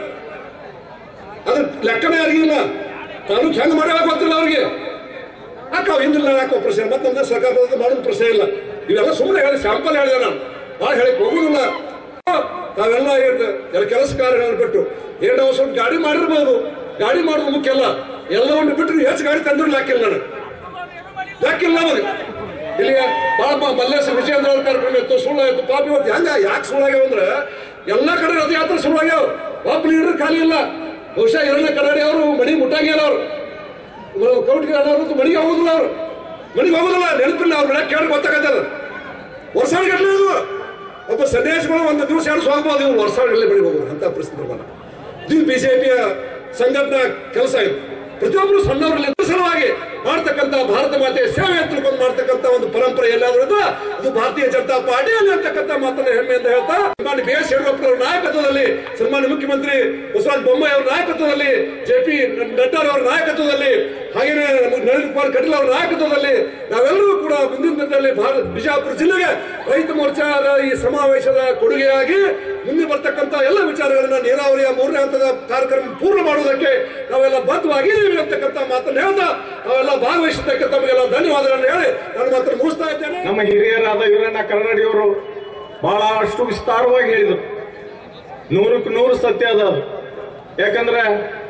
ಅದ್ರ ಲೆಕ್ಕನೇ ಯಾರಿಗಿಲ್ಲ ತಾಲೂಕ್ ಹೆಂಗ್ ಮಾಡ್ಯಾರ ಗೊತ್ತಿಲ್ಲ ಅವ್ರಿಗೆ ಯಾಕೆ ಅವ್ ಹಿಂದಿಲ್ಲ ಯಾಕೆ ಪ್ರಶ್ನೆ ಮತ್ತೆ ನಮ್ದು ಸರ್ಕಾರದಿಂದ ಮಾಡೋದು ಪ್ರಶ್ನೆ ಇಲ್ಲ ಇವೆಲ್ಲ ಸುಮ್ಮನೆ ಹೇಳಿ ಸ್ಯಾಂಪಲ್ ಹೇಳಿದೆ ನಾನು ಭಾಳ ಹೇಳಕ್ ಹೋಗುದಿಲ್ಲ ತಾವೆಲ್ಲ ಏನು ಎಲ್ಲ ಕೆಲಸ ಕಾರ್ಯಗಳನ್ನು ಬಿಟ್ಟು ಏನು ನಾವು ಸ್ವಲ್ಪ ಗಾಡಿ ಮಾಡಿರ್ಬೋದು ಗಾಡಿ ಮಾಡೋದು ಮುಖ್ಯ ಅಲ್ಲ ಎಲ್ಲವನ್ನು ಬಿಟ್ಟರೆ ಹೆಚ್ಚು ಗಾಡಿ ತಂದ್ರು ಲಾಕಿಲ್ಲ ನನಗೆ ಲಾಕಿಲ್ಲ ನಮಗೆ ಇಲ್ಲಿ ಪಾಪ ಮಲ್ಲೇಶ ವಿಜಯೇಂದ್ರ ಅವ್ರ ಕಾರ್ಯಕ್ರಮ ಇತ್ತು ಸುಳ್ಳಾಯ್ತು ಪಾಪ ಇವತ್ತು ಹೆಂಗ ಯಾಕೆ ಸುಳ್ಳಾಗ್ಯಾವ ಅಂದ್ರೆ ಎಲ್ಲಾ ಕಡೆ ರಥಯಾತ್ರೆ ಶುರುವಾಗ್ಯಾವ ಪಾಪ ಲೀಡರ್ ಖಾಲಿ ಇಲ್ಲ ಬಹುಶಃ ಎರಡನೇ ಕಡೆ ಅವರು ಮಣಿ ಮುಟ್ಟಾಗ್ಯಾರ ಅವರು ಕೌಟಿಗೆ ಅವರು ಮನೆಗೆ ಹೋಗುದಿಲ್ಲ ಅವರು ಮನೆಗೆ ಹೋಗುದಿಲ್ಲ ನೆನಪಿಲ್ಲ ಅವ್ರ ಮನೆ ಕೇಳಿ ಗೊತ್ತಾಗತ್ತದ ವರ್ಷಾನುಗಟ್ಟಲೆ ಇದು ಒಬ್ಬ ಸನ್ಯಾಸಿಗಳು ಒಂದು ದಿವಸ ಎರಡು ಹೋಗ್ಬೋದು ಇವ್ರು ವರ್ಷಾನುಗಟ್ಟಲೆ ಮನೆಗೆ ಹೋಗೋದು ಅಂತ ಪರಿಸ್ಥಿತಿ ಬರ್ಬಾರ ಇದು ಬಿಜೆಪಿಯ ಸಂಘಟನಾ ಕೆಲಸ ಇದು ಪ್ರತಿಯೊಬ್ಬರು ಸಣ್ಣವರಲ್ಲಿ ಸಲುವಾಗಿ ಮಾಡ್ತಕ್ಕಂಥ ಭಾರತ ಮಾತೆ ಸೇವೆ ಅಂತ ತಿಳ್ಕೊಂಡು ಮಾಡ್ತಕ್ಕಂಥ ಒಂದು ಪರಂಪರೆ ಎಲ್ಲಾದ್ರೂ ಇದ್ರೆ ಅದು ಭಾರತೀಯ ಜನತಾ ಪಾರ್ಟಿಯಲ್ಲಿ ಅಂತಕ್ಕಂಥ ಮಾತನ್ನ ಹೆಮ್ಮೆಯಿಂದ ಹೇಳ್ತಾ ಸನ್ಮಾನ್ಯ ಬಿ ಎಸ್ ಯಡಿಯೂರಪ್ಪನವರ ನಾಯಕತ್ವದಲ್ಲಿ ಸನ್ಮಾನ್ಯ ಮುಖ್ಯಮಂತ್ರಿ ಬಸವರಾಜ ಬೊಮ್ಮಾಯಿ ಅವರ ನಾಯಕತ್ವದಲ್ಲಿ ಜೆ ಪಿ ನಡ್ಡಾ ಅವರ ನಾಯಕತ್ವದಲ್ಲಿ ಹಾಗೇನೆ ನಮ್ಮ ನಳಿನ್ ಕುಮಾರ್ ಕಟೀಲ್ ಅವರ ನಾಯಕತ್ವದಲ್ಲಿ ನಾವೆಲ್ಲರೂ ಕೂಡ ಮುಂದಿನ ದಿನದಲ್ಲಿ ಭಾರತ ಬಿಜಾಪುರ ಜಿಲ್ಲೆಗೆ ರೈತ ಮೋರ್ಚಾದ ಈ ಸಮಾವೇಶದ ಕೊಡುಗೆಯಾಗಿ ಮುಂದೆ ಬರ್ತಕ್ಕಂಥ ಎಲ್ಲ ವಿಚಾರಗಳನ್ನ ನೀರಾವರಿಯ ಮೂರನೇ ಹಂತದ ಕಾರ್ಯಕ್ರಮ ಪೂರ್ಣ ಮಾಡುವುದಕ್ಕೆ ನಾವೆಲ್ಲ ಬದ್ಧವಾಗಿದ್ದೀವಿ ಅಂತಕ್ಕಂಥ ಮಾತನ್ನು ಹೇಳ್ತಾ ನಾವೆಲ್ಲ ಭಾಗವಹಿಸಿದ್ದಕ್ಕೆ ತಮಗೆಲ್ಲ ಧನ್ಯವಾದಗಳನ್ನು ಹೇಳಿ ನಾನು ಮಾತ್ರ ಮುಗಿಸ್ತಾ ಇದ್ದೇನೆ ನಮ್ಮ ಹಿರಿಯರಾದ ಇವರನ್ನ ಕನ್ನಡಿಯವರು ಬಹಳಷ್ಟು ವಿಸ್ತಾರವಾಗಿ ಹೇಳಿದರು ನೂರಕ್ಕೆ ನೂರು ಸತ್ಯ ಅದ ಅದು ಯಾಕಂದ್ರೆ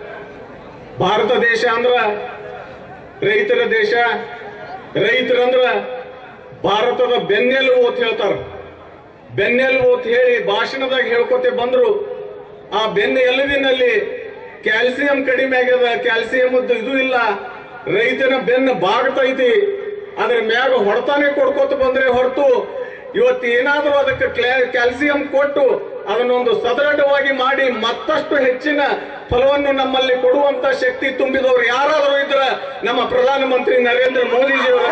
ಭಾರತ ದೇಶ ಅಂದ್ರ ರೈತರ ದೇಶ ರೈತರಂದ್ರ ಭಾರತದ ಬೆನ್ನೆಲುಬು ಅಂತ ಹೇಳ್ತಾರ ಬೆನ್ನೆಲುಬು ಅಂತ ಹೇಳಿ ಭಾಷಣದಾಗ ಹೇಳ್ಕೊತೆ ಬಂದ್ರು ಆ ಬೆನ್ನ ಎಲುಬಿನಲ್ಲಿ ಕ್ಯಾಲ್ಸಿಯಂ ಕಡಿಮೆ ಆಗ್ಯದ ಕ್ಯಾಲ್ಸಿಯಂ ಇದು ಇಲ್ಲ ರೈತನ ಬೆನ್ನ ಬಾಗ್ತೈತಿ ಅದ್ರ ಮ್ಯಾಗ ಹೊಡ್ತಾನೆ ಕೊಡ್ಕೋತ ಬಂದ್ರೆ ಹೊರತು ಇವತ್ತು ಏನಾದ್ರೂ ಅದಕ್ಕೆ ಕ್ಲಾ- ಕ್ಯಾಲ್ಸಿಯಂ ಕೊಟ್ಟು ಅದನ್ನೊಂದು ಸದೃಢವಾಗಿ ಮಾಡಿ ಮತ್ತಷ್ಟು ಹೆಚ್ಚಿನ ಫಲವನ್ನು ನಮ್ಮಲ್ಲಿ ಕೊಡುವಂತ ಶಕ್ತಿ ತುಂಬಿದವರು ಯಾರಾದರೂ ಇದ್ರ ನಮ್ಮ ಪ್ರಧಾನಮಂತ್ರಿ ನರೇಂದ್ರ ಮೋದಿಜಿಯವರ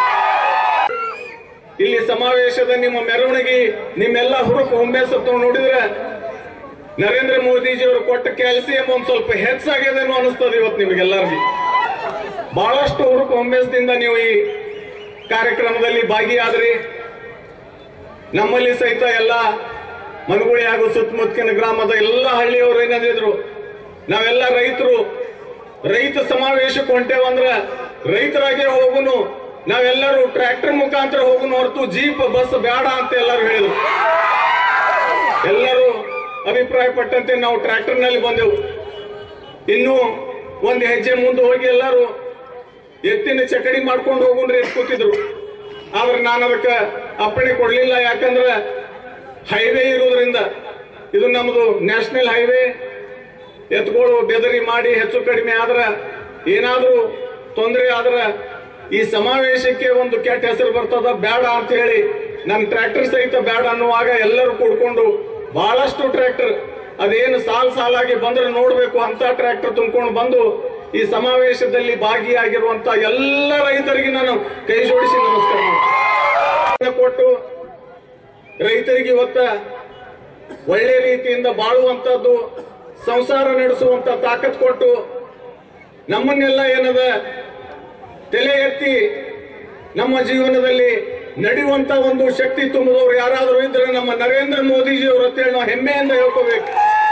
ಇಲ್ಲಿ ಸಮಾವೇಶದ ನಿಮ್ಮ ಮೆರವಣಿಗೆ ನಿಮ್ಮೆಲ್ಲ ಹುರುಪು ಹುಮ್ಮೇಸತ್ತು ನೋಡಿದ್ರೆ ನರೇಂದ್ರ ಮೋದಿಜಿಯವರು ಕೊಟ್ಟ ಕ್ಯಾಲ್ಸಿಯಂ ಒಂದ್ ಸ್ವಲ್ಪ ಹೆಚ್ಚಾಗ್ಯದೇನೋ ಅನಿಸ್ತದೆ ಇವತ್ತು ನಿಮಗೆಲ್ಲರಿಗೂ ಬಹಳಷ್ಟು ಹುರುಪು ಹುಮ್ಮೇಸದಿಂದ ನೀವು ಈ ಕಾರ್ಯಕ್ರಮದಲ್ಲಿ ಭಾಗಿಯಾದ್ರಿ ನಮ್ಮಲ್ಲಿ ಸಹಿತ ಎಲ್ಲ ಮನಗುಳಿ ಹಾಗೂ ಸುತ್ತಮುತ್ತಲಿನ ಗ್ರಾಮದ ಎಲ್ಲ ಹಳ್ಳಿಯವರು ಏನಂದಿದ್ರು ನಾವೆಲ್ಲ ರೈತರು ರೈತ ಸಮಾವೇಶಕ್ಕೆ ಹೊಂಟೇವಂದ್ರ ರೈತರಾಗೆ ಹೋಗುನು ನಾವೆಲ್ಲರೂ ಟ್ರ್ಯಾಕ್ಟರ್ ಮುಖಾಂತರ ಹೋಗುನು ಹೊರತು ಜೀಪ್ ಬಸ್ ಬೇಡ ಅಂತ ಎಲ್ಲರೂ ಹೇಳಿದ್ರು ಎಲ್ಲರೂ ಅಭಿಪ್ರಾಯ ಪಟ್ಟಂತೆ ನಾವು ಟ್ರ್ಯಾಕ್ಟರ್ ನಲ್ಲಿ ಬಂದೆವು ಇನ್ನು ಒಂದು ಹೆಜ್ಜೆ ಮುಂದೆ ಹೋಗಿ ಎಲ್ಲರೂ ಎತ್ತಿನ ಚಕಡಿ ಮಾಡ್ಕೊಂಡು ಹೋಗುನ್ರಿ ಅಂತ ಕೂತಿದ್ರು ಆದ್ರೆ ನಾನು ಅದಕ್ಕೆ ಅಪ್ಪಣೆ ಕೊಡ್ಲಿಲ್ಲ ಯಾಕಂದ್ರೆ ಹೈವೇ ಇರೋದ್ರಿಂದ ಇದು ನಮ್ದು ನ್ಯಾಷನಲ್ ಹೈವೇ ಎತ್ಗಳು ಬೆದರಿ ಮಾಡಿ ಹೆಚ್ಚು ಕಡಿಮೆ ಆದ್ರ ಏನಾದ್ರೂ ತೊಂದರೆ ಆದ್ರ ಈ ಸಮಾವೇಶಕ್ಕೆ ಒಂದು ಕೆಟ್ಟ ಹೆಸರು ಬರ್ತದ ಬೇಡ ಅಂತ ಹೇಳಿ ನಮ್ ಟ್ರ್ಯಾಕ್ಟರ್ ಸಹಿತ ಬೇಡ ಅನ್ನುವಾಗ ಎಲ್ಲರೂ ಕೂಡ್ಕೊಂಡು ಬಹಳಷ್ಟು ಟ್ರ್ಯಾಕ್ಟರ್ ಅದೇನು ಸಾಲ್ ಸಾಲಾಗಿ ಬಂದ್ರೆ ನೋಡ್ಬೇಕು ಅಂತ ಟ್ರ್ಯಾಕ್ಟರ್ ತುಂಬಿಕೊಂಡು ಬಂದು ಈ ಸಮಾವೇಶದಲ್ಲಿ ಭಾಗಿಯಾಗಿರುವಂತ ಎಲ್ಲ ರೈತರಿಗೆ ನಾನು ಕೈ ಜೋಡಿಸಿ ನಮಸ್ಕಾರ ಮಾಡ್ತೀನಿ. ಕೊಟ್ಟು ರೈತರಿಗೆ ಇವತ್ತ ಒಳ್ಳೆ ರೀತಿಯಿಂದ ಬಾಳುವಂತದ್ದು ಸಂಸಾರ ನಡೆಸುವಂತ ತಾಕತ್ ಕೊಟ್ಟು ನಮ್ಮನ್ನೆಲ್ಲ ಏನದ ತಲೆ ಎತ್ತಿ ನಮ್ಮ ಜೀವನದಲ್ಲಿ ನಡೆಯುವಂತ ಒಂದು ಶಕ್ತಿ ತುಂಬಿದವರು ಯಾರಾದರೂ ಇದ್ರೆ ನಮ್ಮ ನರೇಂದ್ರ ಮೋದಿಜಿ ಅವರು ಅಂತೇಳಿ ನಾವು ಹೆಮ್ಮೆಯಿಂದ ಹೇಳ್ಕೋಬೇಕು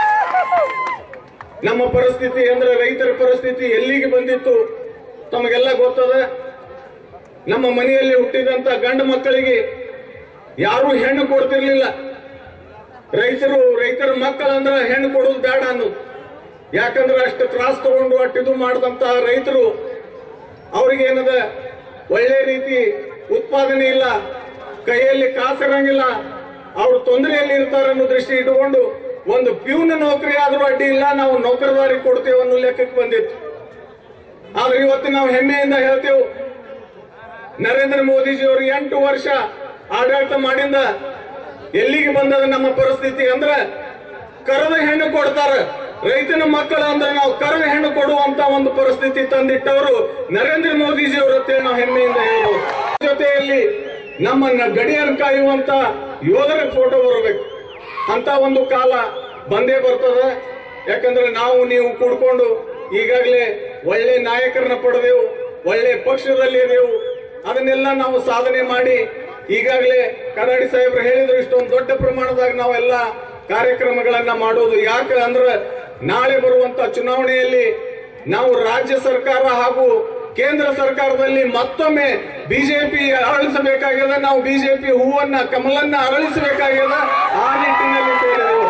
ನಮ್ಮ ಪರಿಸ್ಥಿತಿ ಅಂದ್ರೆ ರೈತರ ಪರಿಸ್ಥಿತಿ ಎಲ್ಲಿಗೆ ಬಂದಿತ್ತು ತಮಗೆಲ್ಲ ಗೊತ್ತದ ನಮ್ಮ ಮನೆಯಲ್ಲಿ ಹುಟ್ಟಿದಂತ ಗಂಡು ಮಕ್ಕಳಿಗೆ ಯಾರು ಹೆಣ್ಣು ಕೊಡ್ತಿರ್ಲಿಲ್ಲ ರೈತರು ರೈತರ ಮಕ್ಕಳಂದ್ರ ಹೆಣ್ಣು ಕೊಡೋದು ಬೇಡ ಅನ್ನೋದು ಯಾಕಂದ್ರೆ ಅಷ್ಟು ತ್ರಾಸ ತಗೊಂಡು ಅಷ್ಟು ಇದು ಮಾಡಿದಂತ ರೈತರು ಅವ್ರಿಗೆ ಏನದ ಒಳ್ಳೆ ರೀತಿ ಉತ್ಪಾದನೆ ಇಲ್ಲ ಕೈಯಲ್ಲಿ ಕಾಸಿರಂಗಿಲ್ಲ ಅವ್ರು ತೊಂದರೆಯಲ್ಲಿ ಇರ್ತಾರೆ ಅನ್ನೋ ದೃಷ್ಟಿ ಇಟ್ಟುಕೊಂಡು ಒಂದು ಪ್ಯೂನ್ ನೌಕರಿ ಆದ್ರೂ ಅಡ್ಡಿ ಇಲ್ಲ ನಾವು ನೌಕರದಾರಿ ಕೊಡ್ತೇವೆ ಅನ್ನೋ ಲೆಕ್ಕಕ್ಕೆ ಬಂದಿತ್ತು ಆದ್ರೆ ಇವತ್ತು ನಾವು ಹೆಮ್ಮೆಯಿಂದ ಹೇಳ್ತೇವೆ ನರೇಂದ್ರ ಮೋದಿಜಿ ಅವರು ಎಂಟು ವರ್ಷ ಆಡಳಿತ ಮಾಡಿಂದ ಎಲ್ಲಿಗೆ ಬಂದದ ನಮ್ಮ ಪರಿಸ್ಥಿತಿ ಅಂದ್ರೆ ಕರದ ಹೆಣ್ಣು ಕೊಡ್ತಾರ ರೈತನ ಮಕ್ಕಳು ಅಂದ್ರೆ ನಾವು ಕರದ ಹೆಣ್ಣು ಕೊಡುವಂತ ಒಂದು ಪರಿಸ್ಥಿತಿ ತಂದಿಟ್ಟವರು ನರೇಂದ್ರ ಮೋದಿಜಿ ಅವರ ಅಂತೇಳಿ ನಾವು ಹೆಮ್ಮೆಯಿಂದ ಹೇಳ್ಬೋದು ಜೊತೆಯಲ್ಲಿ ನಮ್ಮನ್ನ ಗಡಿಯನ್ನು ಕಾಯುವಂತ ಯೋಧರ ಫೋಟೋ ಬರಬೇಕು ಅಂತ ಒಂದು ಕಾಲ ಬಂದೇ ಬರ್ತದ ಯಾಕಂದ್ರೆ ನಾವು ನೀವು ಕೂಡ್ಕೊಂಡು ಈಗಾಗಲೇ ಒಳ್ಳೆ ನಾಯಕರನ್ನ ಪಡೆದೆವು ಒಳ್ಳೆ ಪಕ್ಷದಲ್ಲಿ ಇದೆವು ಅದನ್ನೆಲ್ಲ ನಾವು ಸಾಧನೆ ಮಾಡಿ ಈಗಾಗಲೇ ಕನ್ನಡಿ ಸಾಹೇಬ್ರು ಹೇಳಿದ್ರು ಇಷ್ಟೊಂದು ದೊಡ್ಡ ಪ್ರಮಾಣದಾಗ ನಾವೆಲ್ಲ ಕಾರ್ಯಕ್ರಮಗಳನ್ನ ಮಾಡೋದು ಯಾಕೆ ಅಂದ್ರೆ ನಾಳೆ ಬರುವಂತ ಚುನಾವಣೆಯಲ್ಲಿ ನಾವು ರಾಜ್ಯ ಸರ್ಕಾರ ಹಾಗೂ ಕೇಂದ್ರ ಸರ್ಕಾರದಲ್ಲಿ ಮತ್ತೊಮ್ಮೆ ಬಿಜೆಪಿ ಅರಳಿಸಬೇಕಾಗ್ಯದ ನಾವು ಬಿಜೆಪಿ ಹೂವನ್ನ ಕಮಲನ್ನ ಅರಳಿಸಬೇಕಾಗ್ಯದ ಆ ನಿಟ್ಟಿನಲ್ಲಿ ಸೇರಿದೆವು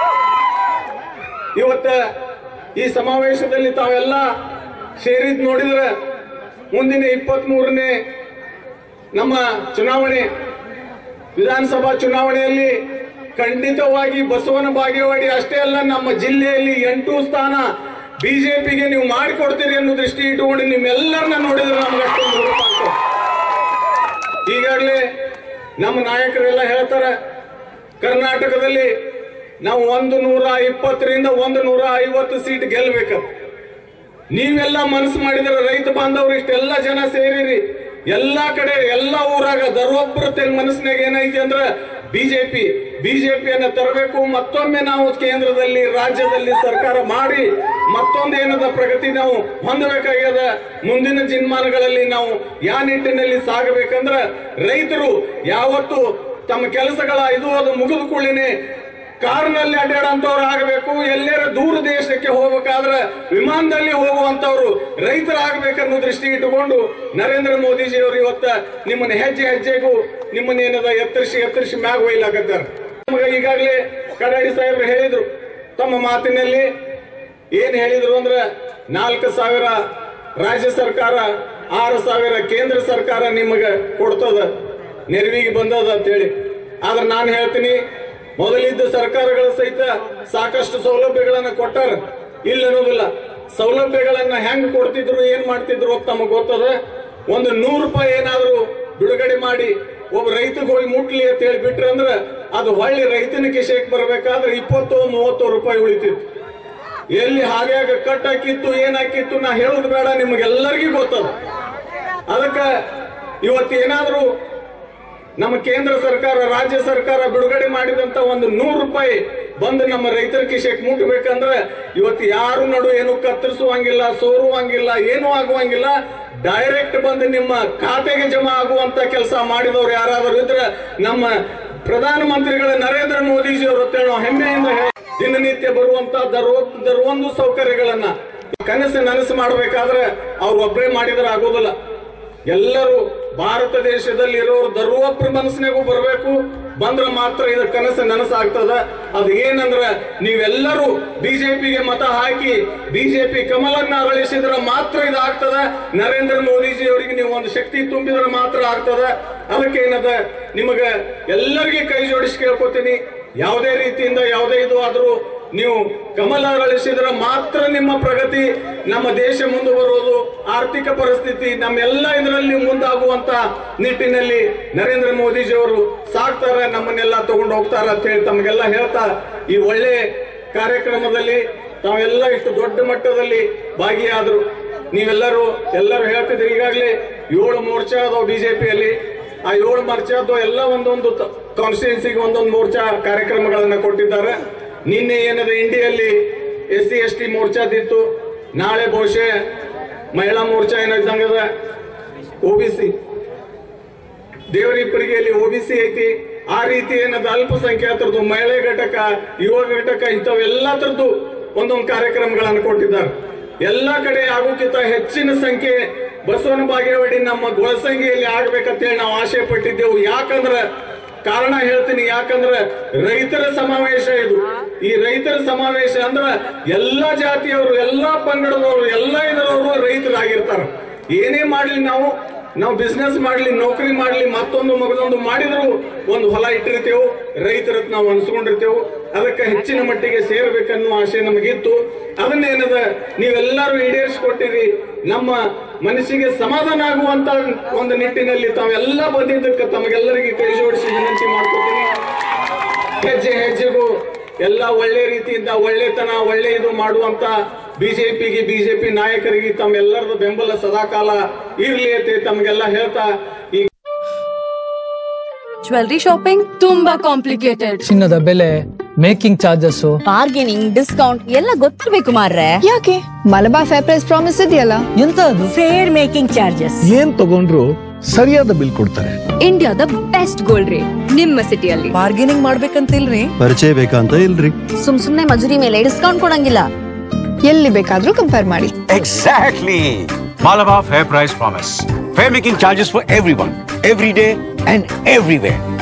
ಇವತ್ತ ಈ ಸಮಾವೇಶದಲ್ಲಿ ತಾವೆಲ್ಲ ಸೇರಿದ್ ನೋಡಿದ್ರೆ ಮುಂದಿನ ಇಪ್ಪತ್ತ್ ಮೂರನೇ ನಮ್ಮ ಚುನಾವಣೆ ವಿಧಾನಸಭಾ ಚುನಾವಣೆಯಲ್ಲಿ ಖಂಡಿತವಾಗಿ ಬಸವನ ಬಾಗೇವಾಡಿ ಅಷ್ಟೇ ಅಲ್ಲ ನಮ್ಮ ಜಿಲ್ಲೆಯಲ್ಲಿ ಎಂಟು ಸ್ಥಾನ ಬಿಜೆಪಿಗೆ ನೀವು ಮಾಡಿಕೊಡ್ತೀರಿ ಅನ್ನೋ ದೃಷ್ಟಿ ಇಟ್ಟುಕೊಂಡು ನಿಮ್ಮೆಲ್ಲರನ್ನ ನೋಡಿದ್ರೆ ನಮ್ಗೆ ಅಷ್ಟೊಂದು ಹುರುಪಾಗ್ತದೆ. ಈಗಾಗಲೇ ನಮ್ಮ ನಾಯಕರೆಲ್ಲ ಹೇಳ್ತಾರೆ ಕರ್ನಾಟಕದಲ್ಲಿ ನಾವು ಒಂದು ನೂರ ಇಪ್ಪತ್ತರಿಂದ ಒಂದು ನೂರ ಐವತ್ತು ಸೀಟ್ ಗೆಲ್ಬೇಕು ನೀವೆಲ್ಲ ಮನಸ್ಸು ಮಾಡಿದ್ರೆ ರೈತ ಬಾಂಧವ್ರು ಇಷ್ಟೆಲ್ಲ ಜನ ಸೇರಿರಿ ಎಲ್ಲಾ ಕಡೆ ಎಲ್ಲಾ ಊರಾಗ ದರೊಬ್ಬರ ತೆಲ್ ಮನಸ್ಸಿನಾಗ ಏನೈತಿ ಅಂದ್ರ ಬಿಜೆಪಿ ಬಿಜೆಪಿಯನ್ನ ತರಬೇಕು ಮತ್ತೊಮ್ಮೆ ನಾವು ಕೇಂದ್ರದಲ್ಲಿ ರಾಜ್ಯದಲ್ಲಿ ಸರ್ಕಾರ ಮಾಡಿ ಮತ್ತೊಂದು ಏನದ ಪ್ರಗತಿ ನಾವು ಹೊಂದಬೇಕಾಗ್ಯದ ಮುಂದಿನ ದಿನಮಾನಗಳಲ್ಲಿ ನಾವು ಯಾವ ನಿಟ್ಟಿನಲ್ಲಿ ಸಾಗಬೇಕಂದ್ರ ರೈತರು ಯಾವತ್ತು ತಮ್ಮ ಕೆಲಸಗಳ ಇದು ಅದು ಮುಗಿದ ಕೂಡಲೇ ಕಾರ್ನಲ್ಲಿ ಅಡ್ಡಾಡಂತವ್ರು ಆಗಬೇಕು ಎಲ್ಲರ ದೂರ ದೇಶಕ್ಕೆ ಹೋಗ್ಬೇಕಾದ್ರೆ ವಿಮಾನದಲ್ಲಿ ಹೋಗುವಂತವ್ರು ರೈತರಾಗಬೇಕನ್ನೋ ದೃಷ್ಟಿ ಇಟ್ಟುಕೊಂಡು ನರೇಂದ್ರ ಮೋದಿಜಿ ಅವರು ಇವತ್ತ ನಿಮ್ಮನ್ನ ಹೆಜ್ಜೆ ಹೆಜ್ಜೆಗೂ ನಿಮ್ಮನ್ನ ಏನದ ಎತ್ತರಿಸಿ ಎತ್ತರಿಸಿ ಮ್ಯಾಗ ಒಯ್ಲಾಕತ್ತಾರ ನಮಗೆ ಈಗಾಗಲೇ ಕಡಾಡಿ ಸಾಹೇಬ್ರು ಹೇಳಿದ್ರು ತಮ್ಮ ಮಾತಿನಲ್ಲಿ ಏನ್ ಹೇಳಿದ್ರು ಅಂದ್ರೆ ನಾಲ್ಕು ಸಾವಿರ ರಾಜ್ಯ ಸರ್ಕಾರ ಆರು ಸಾವಿರ ಕೇಂದ್ರ ಸರ್ಕಾರ ನಿಮಗೆ ಕೊಡ್ತದ ನೆರವಿಗೆ ಬಂದದ ಅಂತೇಳಿ ಆದ್ರೆ ನಾನು ಹೇಳ್ತೀನಿ ಮೊದಲಿದ್ದ ಸರ್ಕಾರಗಳ ಸಹಿತ ಸಾಕಷ್ಟು ಸೌಲಭ್ಯಗಳನ್ನ ಕೊಟ್ಟಾರ ಇಲ್ಲ ಅನ್ನೋದಿಲ್ಲ ಸೌಲಭ್ಯಗಳನ್ನ ಹೆಂಗ್ ಕೊಡ್ತಿದ್ರು ಏನ್ ಮಾಡ್ತಿದ್ರು ಅಂತ ನಮಗ್ ಗೊತ್ತದ ಒಂದು ನೂರು ರೂಪಾಯಿ ಏನಾದ್ರು ಬಿಡುಗಡೆ ಮಾಡಿ ಒಬ್ಬ ರೈತಗೆ ಹೋಗಿ ಮುಟ್ಲಿ ಅಂತ ಹೇಳಿ ಬಿಟ್ರೆ ಅಂದ್ರೆ ಅದು ಹೊಳ್ಳಿ ರೈತನ ಕಿಶೆಗೆ ಬರ್ಬೇಕಾದ್ರೆ ಇಪ್ಪತ್ತು ಮೂವತ್ತು ರೂಪಾಯಿ ಉಳಿತಿತ್ತು ಎಲ್ಲಿ ಹಾಗೆ ಕಟ್ ಹಾಕಿತ್ತು ಏನ್ ಹಾಕಿತ್ತು ನಾ ಹೇಳೋದು ಬೇಡ ನಿಮ್ಗೆಲ್ಲರಿಗೂ ಗೊತ್ತದ ಅದಕ್ಕ ಇವತ್ತು ಏನಾದ್ರೂ ನಮ್ಮ ಕೇಂದ್ರ ಸರ್ಕಾರ ರಾಜ್ಯ ಸರ್ಕಾರ ಬಿಡುಗಡೆ ಮಾಡಿದಂತ ಒಂದು ನೂರು ರೂಪಾಯಿ ಬಂದು ನಮ್ಮ ರೈತರ ಕಿಶೆಗೆ ಮುಟ್ಬೇಕಂದ್ರೆ ಇವತ್ತು ಯಾರು ನಡು ಏನು ಕತ್ತರಿಸುವಂಗಿಲ್ಲ ಸೋರುವಂಗಿಲ್ಲ ಏನೂ ಆಗುವಂಗಿಲ್ಲ ಡೈರೆಕ್ಟ್ ಬಂದು ನಿಮ್ಮ ಖಾತೆಗೆ ಜಮಾ ಆಗುವಂತ ಕೆಲಸ ಮಾಡಿದವರು ಯಾರಾದರೂ ಇದ್ರೆ ನಮ್ಮ ಪ್ರಧಾನಮಂತ್ರಿಗಳ ನರೇಂದ್ರ ಮೋದಿಜಿ ಅವರು ಅಂತೇಳಿ ನಾವು ಹೆಮ್ಮೆಯಿಂದ ಹೇಳಿ ದಿನನಿತ್ಯ ಬರುವಂತ ದರ್ವ ದರ್ವೊಂದು ಸೌಕರ್ಯಗಳನ್ನ ಕನಸು ನನಸು ಮಾಡಬೇಕಾದ್ರೆ ಅವ್ರು ಒಬ್ಬರೇ ಮಾಡಿದ್ರೆ ಆಗೋದಿಲ್ಲ ಎಲ್ಲರೂ ಭಾರತ ದೇಶದಲ್ಲಿ ಇರೋರು ದರ್ವೊಬ್ಬರ ಮನಸ್ಸಿನಾಗೂ ಬರಬೇಕು ಬಂದ್ರೆ ಮಾತ್ರ ಇದು ಕನಸು ನನಸಾಗ್ತದ ಅದು ಏನಂದ್ರ ನೀವೆಲ್ಲರೂ ಬಿಜೆಪಿಗೆ ಮತ ಹಾಕಿ ಬಿಜೆಪಿ ಕಮಲನ್ನ ಅರಳಿಸಿದ್ರೆ ಮಾತ್ರ ಇದು ಆಗ್ತದ ನರೇಂದ್ರ ಮೋದಿಜಿ ಅವರಿಗೆ ನೀವು ಒಂದು ಶಕ್ತಿ ತುಂಬಿದ್ರೆ ಮಾತ್ರ ಆಗ್ತದ ಅದಕ್ಕೆ ಏನದ ನಿಮಗ ಎಲ್ಲರಿಗೆ ಕೈ ಜೋಡಿಸಿ ಕೇಳ್ಕೊತೀನಿ ಯಾವುದೇ ರೀತಿಯಿಂದ ಯಾವುದೇ ಇದು ಆದ್ರೂ ನೀವು ಕಮಲ ಅರಳಿಸಿದ್ರೆ ಮಾತ್ರ ನಿಮ್ಮ ಪ್ರಗತಿ ನಮ್ಮ ದೇಶ ಮುಂದೆ ಬರುವುದು ಆರ್ಥಿಕ ಪರಿಸ್ಥಿತಿ ನಮ್ಮೆಲ್ಲ ಇದರಲ್ಲಿ ಮುಂದಾಗುವಂತ ನಿಟ್ಟಿನಲ್ಲಿ ನರೇಂದ್ರ ಮೋದಿಜಿ ಅವರು ಸಾಕ್ತಾರೆ ನಮ್ಮನ್ನೆಲ್ಲ ತಗೊಂಡು ಹೋಗ್ತಾರ ಅಂತ ಹೇಳಿ ತಮಗೆಲ್ಲ ಹೇಳ್ತಾ ಈ ಒಳ್ಳೆ ಕಾರ್ಯಕ್ರಮದಲ್ಲಿ ತಾವೆಲ್ಲ ಇಷ್ಟು ದೊಡ್ಡ ಮಟ್ಟದಲ್ಲಿ ಭಾಗಿಯಾದ್ರು ನೀವೆಲ್ಲರೂ ಎಲ್ಲರೂ ಹೇಳ್ತಿದ್ರಿ ಈಗಾಗಲೇ ಏಳು ಮೋರ್ಚಾ ಅದಾವ ಬಿಜೆಪಿಯಲ್ಲಿ ಆ ಏಳು ಮೋರ್ಚಾದ್ದು ಎಲ್ಲ ಒಂದೊಂದು ಕಾನ್ಸ್ಟಿಟ್ಯೂನ್ಸಿಗೆ ಒಂದೊಂದು ಮೋರ್ಚಾ ಕಾರ್ಯಕ್ರಮಗಳನ್ನ ಕೊಟ್ಟಿದ್ದಾರೆ ನಿನ್ನೆ ಏನದ ಇಂಡಿಯಲ್ಲಿ ಎಸ್ ಸಿ ಎಸ್ ಟಿ ಮೋರ್ಚಾದಿತ್ತು ನಾಳೆ ಬಹುಶಃ ಮಹಿಳಾ ಮೋರ್ಚಾ ಏನೋ ಇದ್ದಂಗದ ಒಬಿಸಿ ದೇವರಿಪ್ಪರಿಗೆಯಲ್ಲಿ ಒಬಿಸಿ ಐತಿ ಆ ರೀತಿ ಏನದ ಅಲ್ಪಸಂಖ್ಯಾತರದ್ದು ಮಹಿಳೆ ಘಟಕ ಯುವ ಘಟಕ ಇಂಥವೆಲ್ಲ ತರದ್ದು ಒಂದೊಂದು ಕಾರ್ಯಕ್ರಮಗಳನ್ನು ಕೊಟ್ಟಿದ್ದಾರೆ ಎಲ್ಲ ಕಡೆ ಆಗೋಕ್ಕಿಂತ ಹೆಚ್ಚಿನ ಸಂಖ್ಯೆ ಬಸವನ ಬಾಗೇವಾಡಿ ನಮ್ಮ ಗೊಳಸಂಗಿಯಲ್ಲಿ ಆಗ್ಬೇಕಂತೇಳಿ ನಾವು ಆಶೆ ಪಟ್ಟಿದ್ದೆವು ಯಾಕಂದ್ರೆ ಕಾರಣ ಹೇಳ್ತೀನಿ ಯಾಕಂದ್ರೆ ರೈತರ ಸಮಾವೇಶ ಇದು ಈ ರೈತರ ಸಮಾವೇಶ ಅಂದ್ರ ಎಲ್ಲಾ ಜಾತಿಯವರು ಎಲ್ಲಾ ಪಂಗಡದವರು ಎಲ್ಲಾ ಇದರವರು ರೈತರಾಗಿರ್ತಾರ ಏನೇ ಮಾಡ್ಲಿ ನಾವು ನಾವು ಬಿಸ್ನೆಸ್ ಮಾಡ್ಲಿ ನೌಕರಿ ಮಾಡ್ಲಿ ಮತ್ತೊಂದು ಮಗದೊಂದು ಮಾಡಿದ್ರು ಒಂದು ಹೊಲ ಇಟ್ಟಿರ್ತೇವೆ ರೈತರ ನಾವು ಅನ್ಸ್ಕೊಂಡಿರ್ತೇವೆ ಅದಕ್ಕೆ ಹೆಚ್ಚಿನ ಮಟ್ಟಿಗೆ ಸೇರ್ಬೇಕನ್ನೋ ಆಸೆ ನಮಗಿತ್ತು ಅದನ್ನೇನದ ನೀವೆಲ್ಲರೂ ಈಡೇರಿಸಿಕೊಟ್ಟಿರಿ ನಮ್ಮ ಮನಸ್ಸಿಗೆ ಸಮಾಧಾನ ಆಗುವಂತ ಒಂದು ನಿಟ್ಟಿನಲ್ಲಿ ತಾವೆಲ್ಲ ಬಂದಿದ್ದಕ್ಕೆ ತಮಗೆಲ್ಲರಿಗೆ ಕೈ ಜೋಡಿಸಿ ವಿನಂತಿ ಮಾಡ್ಕೊತೀನಿ ಹೆಜ್ಜೆ ಹೆಜ್ಜೆಗೂ ಎಲ್ಲ ಒಳ್ಳೆ ರೀತಿಯಿಂದ ಒಳ್ಳೆತನ ಒಳ್ಳೆ ಇದು ಮಾಡುವಂತ ಬಿಜೆಪಿಗೆ ಬಿಜೆಪಿ ನಾಯಕರಿಗೆ ತಮ್ಮೆಲ್ಲರದ ಬೆಂಬಲ ಸದಾಕಾಲ ಇರ್ಲಿ ಅಂತ ತಮಗೆಲ್ಲ ಹೇಳ್ತಾ ಈ ಜ್ಯುವೆಲ್ರಿ ಶಾಪಿಂಗ್ ತುಂಬಾ ಕಾಂಪ್ಲಿಕೇಟೆಡ್ ಚಿನ್ನದ ಬೆಲೆ ಮೇಕಿಂಗ್ ಚಾರ್ಜಸ್ ಬಾರ್ಗೇನಿಂಗ್ ಡಿಸ್ಕೌಂಟ್ ಎಲ್ಲ ಗೊತ್ತಿರ್ಬೇಕು ಮಾರ್ರೆ ಯಾಕೆ ಮಲಬಾರ್ ಫೇರ್ ಪ್ರೈಸ್ ಪ್ರಾಮಿಸ್ ಇದೆಯಲ್ಲ ಎಂತ ಅದು ಫೇರ್ ಮೇಕಿಂಗ್ ಚಾರ್ಜಸ್ ಏನ್ ತಗೊಂಡ್ರು ಸರಿಯಾದ ಬಿಲ್ ಕೊಡ್ತಾರೆ ಇಂಡಿಯಾದ ಬೆಸ್ಟ್ ಗೋಲ್ಡ್ ರೇಟ್ ನಿಮ್ಮ ಸಿಟಿಯಲ್ಲಿ ಬಾರ್ಗೇನಿಂಗ್ ಮಾಡ್ಬೇಕಂತಿಲ್ರಿ ಪರಿಚಯ ಬೇಕಂತ ಇಲ್ರಿ ಸುಮ್ ಸುಮ್ನೆ ಮಜೂರಿ ಮೇಲೆ ಡಿಸ್ಕೌಂಟ್ ಕೊಡಂಗಿಲ್ಲ ಎಲ್ಲಿ ಬೇಕಾದ್ರೂ ಕಂಪೇರ್ ಮಾಡಿ Exactly. Malabar Fair Price Promise. Fair making charges for everyone, every day and everywhere.